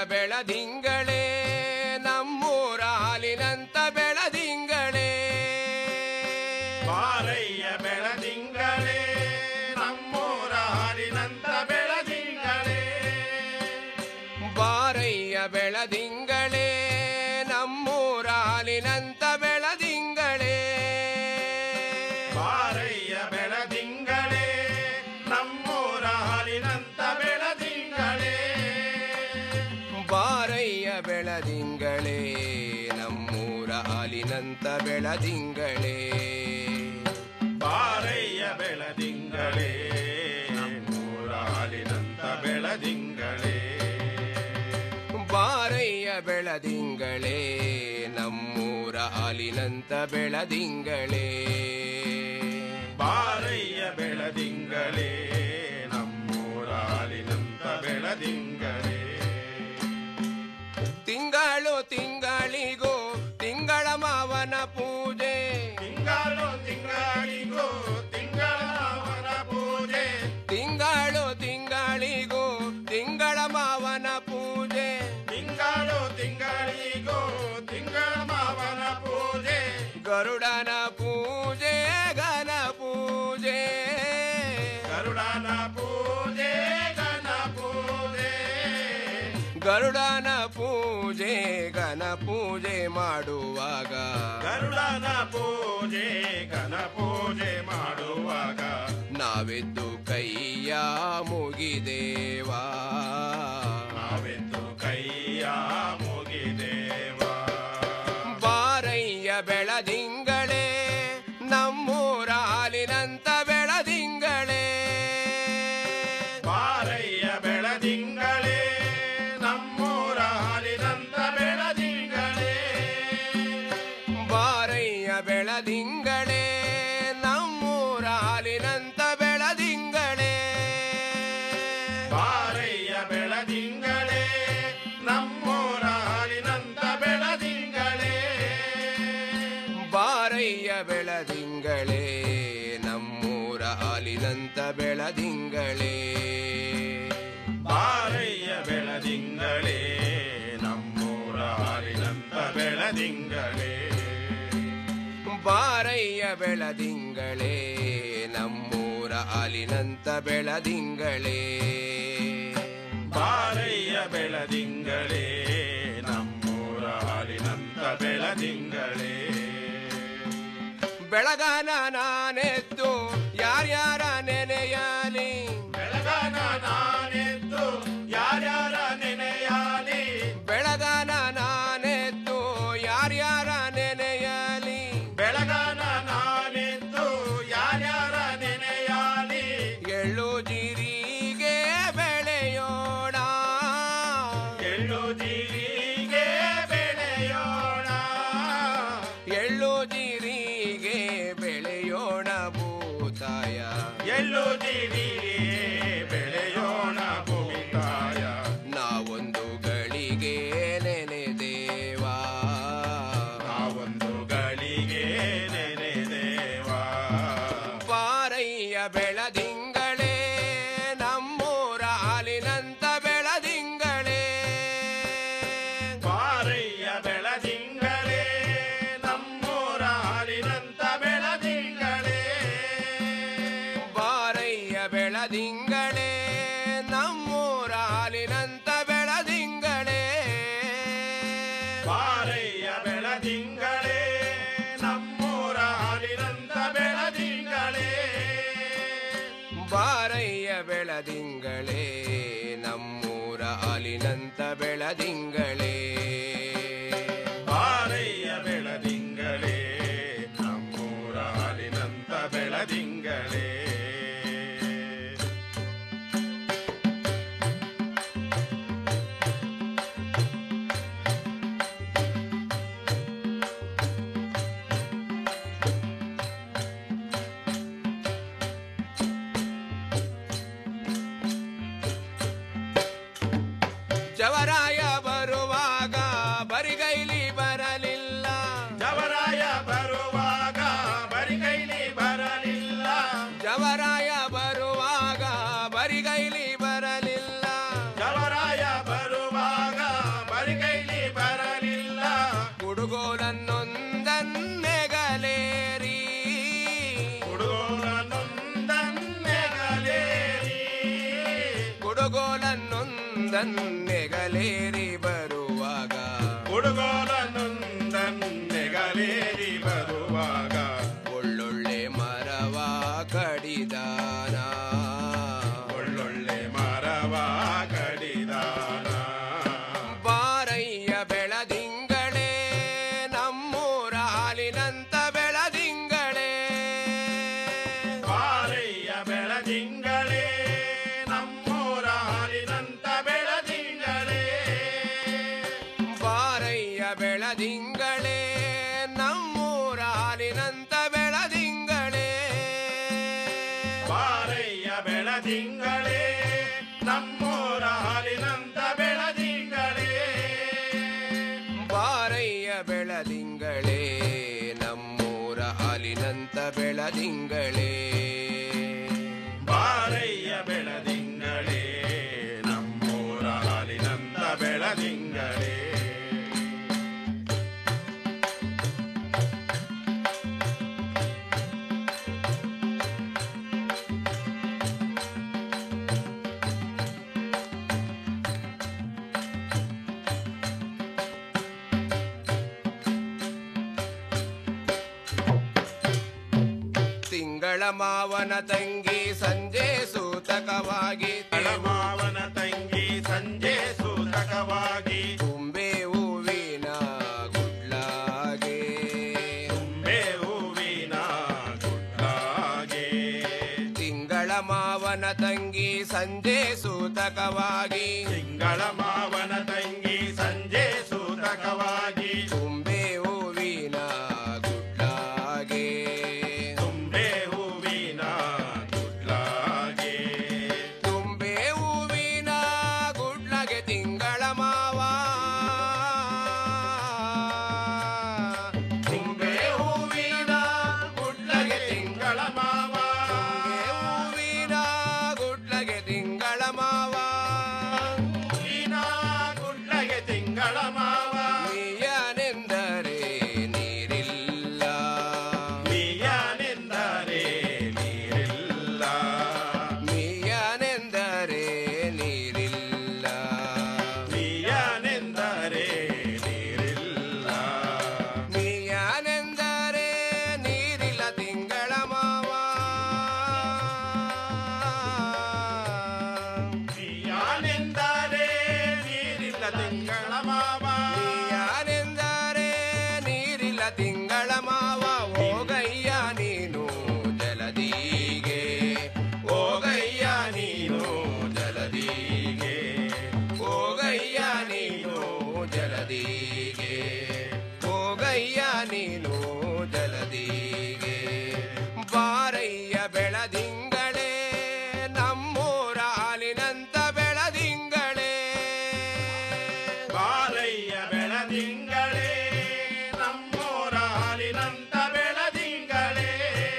ಬೆಳದಿಂಗಳೇ ನಮ್ಮೂರ ಹಾಲಿನಂತ ಬೆಳದಿಂಗಳೇ ಬಾರಯ್ಯ ಬೆಳದಿಂಗಳೇ ನಮ್ಮೂರ ಹಾಲಿನಂತ ಬೆಳದಿಂಗಳೇ ಬಾರಯ್ಯ ಬೆಳದಿಂಗಳೇ ನಮ್ಮೂರ ಹಾಲಿನಂತ ಬೆಳದಿಂಗಳೇ ಬಾರಯ್ಯ ಬೆಳದಿಂಗಳೇ ನಮ್ಮೂರ ಹಾಲಿನಂತ ಬೆಳದಿಂಗಳೇ ಬಾರಯ್ಯ ಬೆಳದಿಂಗಳೇ ನಮ್ಮೂರ ಹಾಲಿನಂತ ಬೆಳದಿಂಗಳೇ ಬಾರಯ್ಯ ಬೆಳದಿಂಗಳೇ ನಮ್ಮೂರ ಹಾಲಿನಂತ ಬೆಳದಿಂಗಳೇ ಬಾರಯ್ಯ ಬೆಳದಿಂಗಳೇ ನಮ್ಮೂರ ಹಾಲಿನಂತ ಬೆಳದಿಂಗಳೇ ಬಾರಯ್ಯ ಬೆಳದಿಂಗಳೇ ನಮ್ಮೂರ ಹಾಲಿನಂತ ಬೆಳದಿಂಗಳೇ ತಿಂಗಳು ತಿಂಗಳಿಗೂ ತಿಂಗಳ ಮಾವನ ಪೂಜೆ ತಿಂಗಳು ತಿಂಗಳಿಗೂ ತಿಂಗಳ ಅವನ ಪೂಜೆ ತಿಂಗಳು ತಿಂಗಳಿಗೂ ತಿಂಗಳ ಮಾವನ ಪೂಜೆ ತಿಂಗಳು ತಿಂಗಳಿಗೂ ತಿಂಗಳ ಮಾವನ ಪೂಜೆ ಗರುಡನ ಪೂಜೆ ಘನ ಪೂಜೆ ಗರುಡನ ಪೂಜೆ ಗಣ ಪೂಜೆ ಗರುಡನ ಪೂಜೆ ಘನ ಪೂಜೆ ಮಾಡುವಾಗ ಗರುಡನ ಪೂಜೆ ಗಣ ಪೂಜೆ ಮಾಡುವಾಗ ನಾವೆದ್ದು ಕೈಯ ಮುಗಿದೇವಾ ನಾವೆಂದು ಕೈಯ ಮುಗಿದೇವಾ ಬಾರಯ್ಯ ಬೆಳದಿಂಗಳೇ ನಮ್ಮೂರ ಹಾಲಿನಂತ ಬೆಳದಿಂಗಳೇ ಬಾರಯ್ಯ ಬೆಳದಿಂಗಳೇ ನಮ್ಮೂರ ಹಾಲಿನಂತ ಬೆಳದಿಂಗಳೇ ಬಾರಯ್ಯ ಬೆಳದಿಂಗಳೇ ನಮ್ಮೂರ ಹಾಲಿನಂತ ಬೆಳದಿಂಗಳೇ ಬಾರಯ್ಯ ಬೆಳದಿಂಗಳೇ ನಮ್ಮೂರ ಹಾಲಿನಂತ ಬೆಳದಿಂಗಳೇ ಬಾರಯ್ಯ ಬೆಳದಿಂಗಳೇ ನಮ್ಮೂರ ಹಾಲಿನಂತ ಬೆಳದಿಂಗಳೇ ಬಾರಯ್ಯ ಬೆಳದಿಂಗಳೇ ನಮ್ಮೂರ ಹಾಲಿನಂತ ಬೆಳದಿಂಗಳೇ ಬಾರಯ್ಯ ಬೆಳದಿಂಗಳೇ ನಮ್ಮೂರ ಹಾಲಿನಂತ ಬೆಳದಿಂಗಳೇ ಬಾರಯ್ಯ ಬೆಳದಿಂಗಳೇ ನಮ್ಮೂರ ಹಾಲಿನಂತ ಬೆಳದಿಂಗಳೇ ಬೆಳಗಾನ ನಾನೆದ್ದು ಯಾರ್ಯಾರ ನೆನೆಯಲಿ ಬೆಳಗಾನ ನಾನೆದ್ದು ಯಾರ್ಯಾರ ನೆನೆಯಾಲಿ ಬೆಳಗಾನ ನಾನೆದ್ದು ಯಾರ್ಯಾರ ನೆನೆಯಲಿ ಬೆಳಗಾನ ನಾನೆದ್ದು ಯಾರ್ಯಾರ ನೆನೆಯಾಲಿ ಎಳ್ಳು ಜೀರಿಗೆ ಬೆಳೆಯೋಣ ಎಳ್ಳು ಜೀರಿಗೆ ಬೆಳೆಯೋಣ ಎಳ್ಳು ಜೀರಿಗೆ ಬೆಳೆಯೋಣ ಭೂತಾಯ ಎಳ್ಳು ಜೀರಿಗೆ ಬೆಳೆಯೋಣ ಭೂತಾಯ ನಾವೊಂದು ಗಳಿಗೆ ನೆನೆದೇವಾ ನಾವೊಂದು ಗಳಿಗೆ ನೆನೆದೇವಾ ಬಾರಯ್ಯ ಬೆಳದಿಂಗಳೇ ನಮ್ಮೂರ ಹಾಲಿನಂತ ಬೆಳದಿಂಗಳೇ ಬಾರಯ್ಯ ಬೆಳದಿಂಗಳೇ ನಮ್ಮೂರ ಹಾಲಿನಂತ ಬೆಳದಿಂಗಳೇ ಬಾರಯ್ಯ ಬೆಳದಿಂಗಳೇ ನಮ್ಮೂರ ಹಾಲಿನಂತ ಬೆಳದಿಂಗಳೇ ಬಾರಯ್ಯ ಬೆಳದಿಂಗಳೇ ನಮ್ಮೂರ ಹಾಲಿನಂತ ಬೆಳದಿಂಗಳೇ ಬಾರಯ್ಯ ಬೆಳದಿಂಗಳೇ ನಮ್ಮೂರ ಹಾಲಿನಂತ ಬೆಳದಿಂಗಳೇ ಬಾರಯ್ಯ ಬೆಳದಿಂಗಳೇ ನಮ್ಮೂರ ಹಾಲಿನಂತ ಬೆಳದಿಂಗಳೇ ಜವರಾಯ ಬರುವಾಗ ಬರಿಗೈಲಿ ಬರಲಿಲ್ಲ ಜವರಾಯ ಬರುವಾಗ ಬರಿಗೈಲಿ ಬರಲಿಲ್ಲ ಜವರಾಯ ಬರುವಾಗ ಬರಿಗೈಲಿ ಬರಲಿಲ್ಲ ಜವರಾಯ ಬರುವಾಗ ಉಡುಗೋಲನ್ನೊಂದನ್ನೆಗಲೇರಿ ಬರುವಾಗ ಹುಡುಗೋಲನೊಂದನ್ನೆಗಲೇರಿ ಬರುವಾಗ ಒಳ್ಳೊಳ್ಳೆ ಮರವ ಕಡಿದಾನ ಒಳ್ಳೊಳ್ಳೆ ಮರವ ಕಡಿದಾನ ಬಾರಯ್ಯ ಬೆಳದಿಂಗಳೇ ನಮ್ಮೂರ ಹಾಲಿನಂತ ಬೆಳದಿಂಗಳೇ ಬಾರಯ್ಯ ಬೆಳದಿಂಗಳೇ ನಮ್ಮೂರ ಹಾಲಿನಂತ ಬೆಳದಿಂಗಳೇ ಬಾರಯ್ಯ ಬೆಳದಿಂಗಳೇ ನಮ್ಮೂರ ಹಾಲಿನಂತ ಬೆಳದಿಂಗಳೇ ಬಾರಯ್ಯ ಬೆಳದಿಂಗಳೇ ನಮ್ಮೂರ ಹಾಲಿನಂತ ಬೆಳದಿಂಗಳೇ ಬಾರಯ್ಯ ಬೆಳದಿಂಗಳೇ ನಮ್ಮೂರ ಹಾಲಿನಂತ ಬೆಳದಿಂಗಳೇ ಬಾರಯ್ಯ ಬೆಳದಿಂಗಳೇ ನಮ್ಮೂರ ಹಾಲಿನಂತ ಬೆಳದಿಂಗಳೇ ತಿಂಗಳ ಮಾವನ ತಂಗಿ ಸಂಜೆ ಸೂತಕವಾಗಿ ಮಾವನ ತಂಗಿ ಸಂಜೆ ಸೂತಕವಾಗಿ ತುಂಬೆ ಹೂವಿನ ಗುಡ್ಲಾಗೆ ತುಂಬೆ ಹೂವಿನ ಗುಡ್ಡಾಗೆ ತಿಂಗಳ ಮಾವನ ತಂಗಿ ಸಂಜೆ ಸೂತಕವಾಗಿ ತಿಂಗಳ ಮಾವನ ತಂಗಿ ಸಂಜೆ ಸೂತಕವಾಗಿ ತುಂಬೆ ಹೂವಿನ ಗುಡ್ಲಾಗೆ ತುಂಬೆ ಹೂವಿನ ಗುಡ್ಲಾಗೆ ತುಂಬೆ ಹೂವಿನ ಗುಡ್ಲಗೆ ತಿಂಗಳ ಮಾವ ತುಂಬೆ ಹೂವಿನ ಗುಡ್ಲಗೆ ತಿಂಗಳ ಮಾವ ಹೂವಿನ ಗುಡ್ಲಗೆ ತಿಂಗಳ ಮಾವ ಹೂವಿನ ಗುಡ್ಲಗೆ ತಿಂಗಳ ಮಾವ ನೀಯನೆಂದರೆ ನೀರಿಲ್ಲ ನೀಯನೆಂದರೆ ನೀರಿಲ್ಲ ನೀಯನೆಂದರೆ ನೀರಿಲ್ಲ ನೀಯನೆಂದರೆ ನೀರಿಲ್ಲ ನೀಯನೆಂದರೆ ನೀರಿಲ್ಲ ತಿಂಗಳ ಮಾವ ನೀಯನೆಂದರೆ ನೀರಿಲ್ಲ ತಿಂಗಳ ಮಾವ ನೀಯನೆಂದರೆ ನೀರಿಲ್ಲ ತಿಂಗಳ ಮಾವ ಹೋಗಯ್ಯ ನೀನು ಜಲದೀಗೆ ಹೋಗಯ್ಯ ನೀನು ಜಲದೀಗೆ ಹೋಗಯ್ಯ ನೀನು ಜಲದೀಗೆ ಹೋಗಯ್ಯ ನೀನು ಜಲದೀಗೆ ಬಾರಯ್ಯ ಬೆಳದಿಂಗಳೇ ನಮ್ಮೂರ ಹಾಲಿನಂತ ಬೆಳದಿಂಗಳೇ ಬಾರಯ್ಯ ಬೆಳದಿಂಗಳೇ ನಮ್ಮೂರ ಹಾಲಿನಂತ ಬೆಳದಿಂಗಳೇ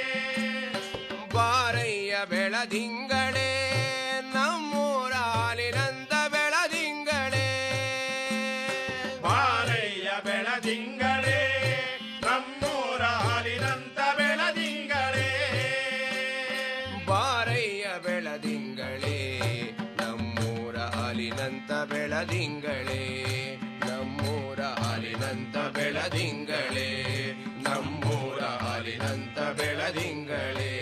ಬಾರಯ್ಯ ಬೆಳದಿಂಗಳೇ ನಮ್ಮೂರ ಹಾಲಿನಂತ ಬೆಳದಿಂಗಳೇ ಬಾರಯ್ಯ ಬೆಳದಿಂಗಳೇ ನಮ್ಮೂರ ಹಾಲಿನಂತ ಬೆಳದಿಂಗಳೇ ಬಾರಯ್ಯ ಬೆಳದಿಂಗಳೇ ನಮ್ಮೂರ ಹಾಲಿನಂತ ಬೆಳದಿಂಗಳೇ ನಮ್ಮೂರ ಹಾಲಿನಂತ ಬೆಳದಿಂಗಳೇ ನಮ್ಮೂರ ಹಾಲಿನಂತ ಬೆಳದಿಂಗಳೇ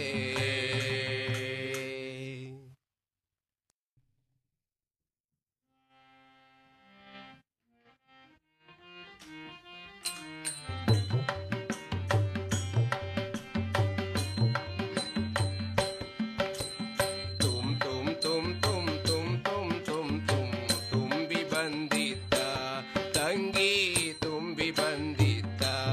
ತುಮ್ ತುಮ್ ತುಮ್ ತುಮ್ ತುಮ್ ತುಮ್ ತುಮ್ ತುಮ್ ತುಂಬಿ ಬಂದಿದ್ದ ತಂಗಿ ತುಂಬಿ ಬಂದಿದ್ದ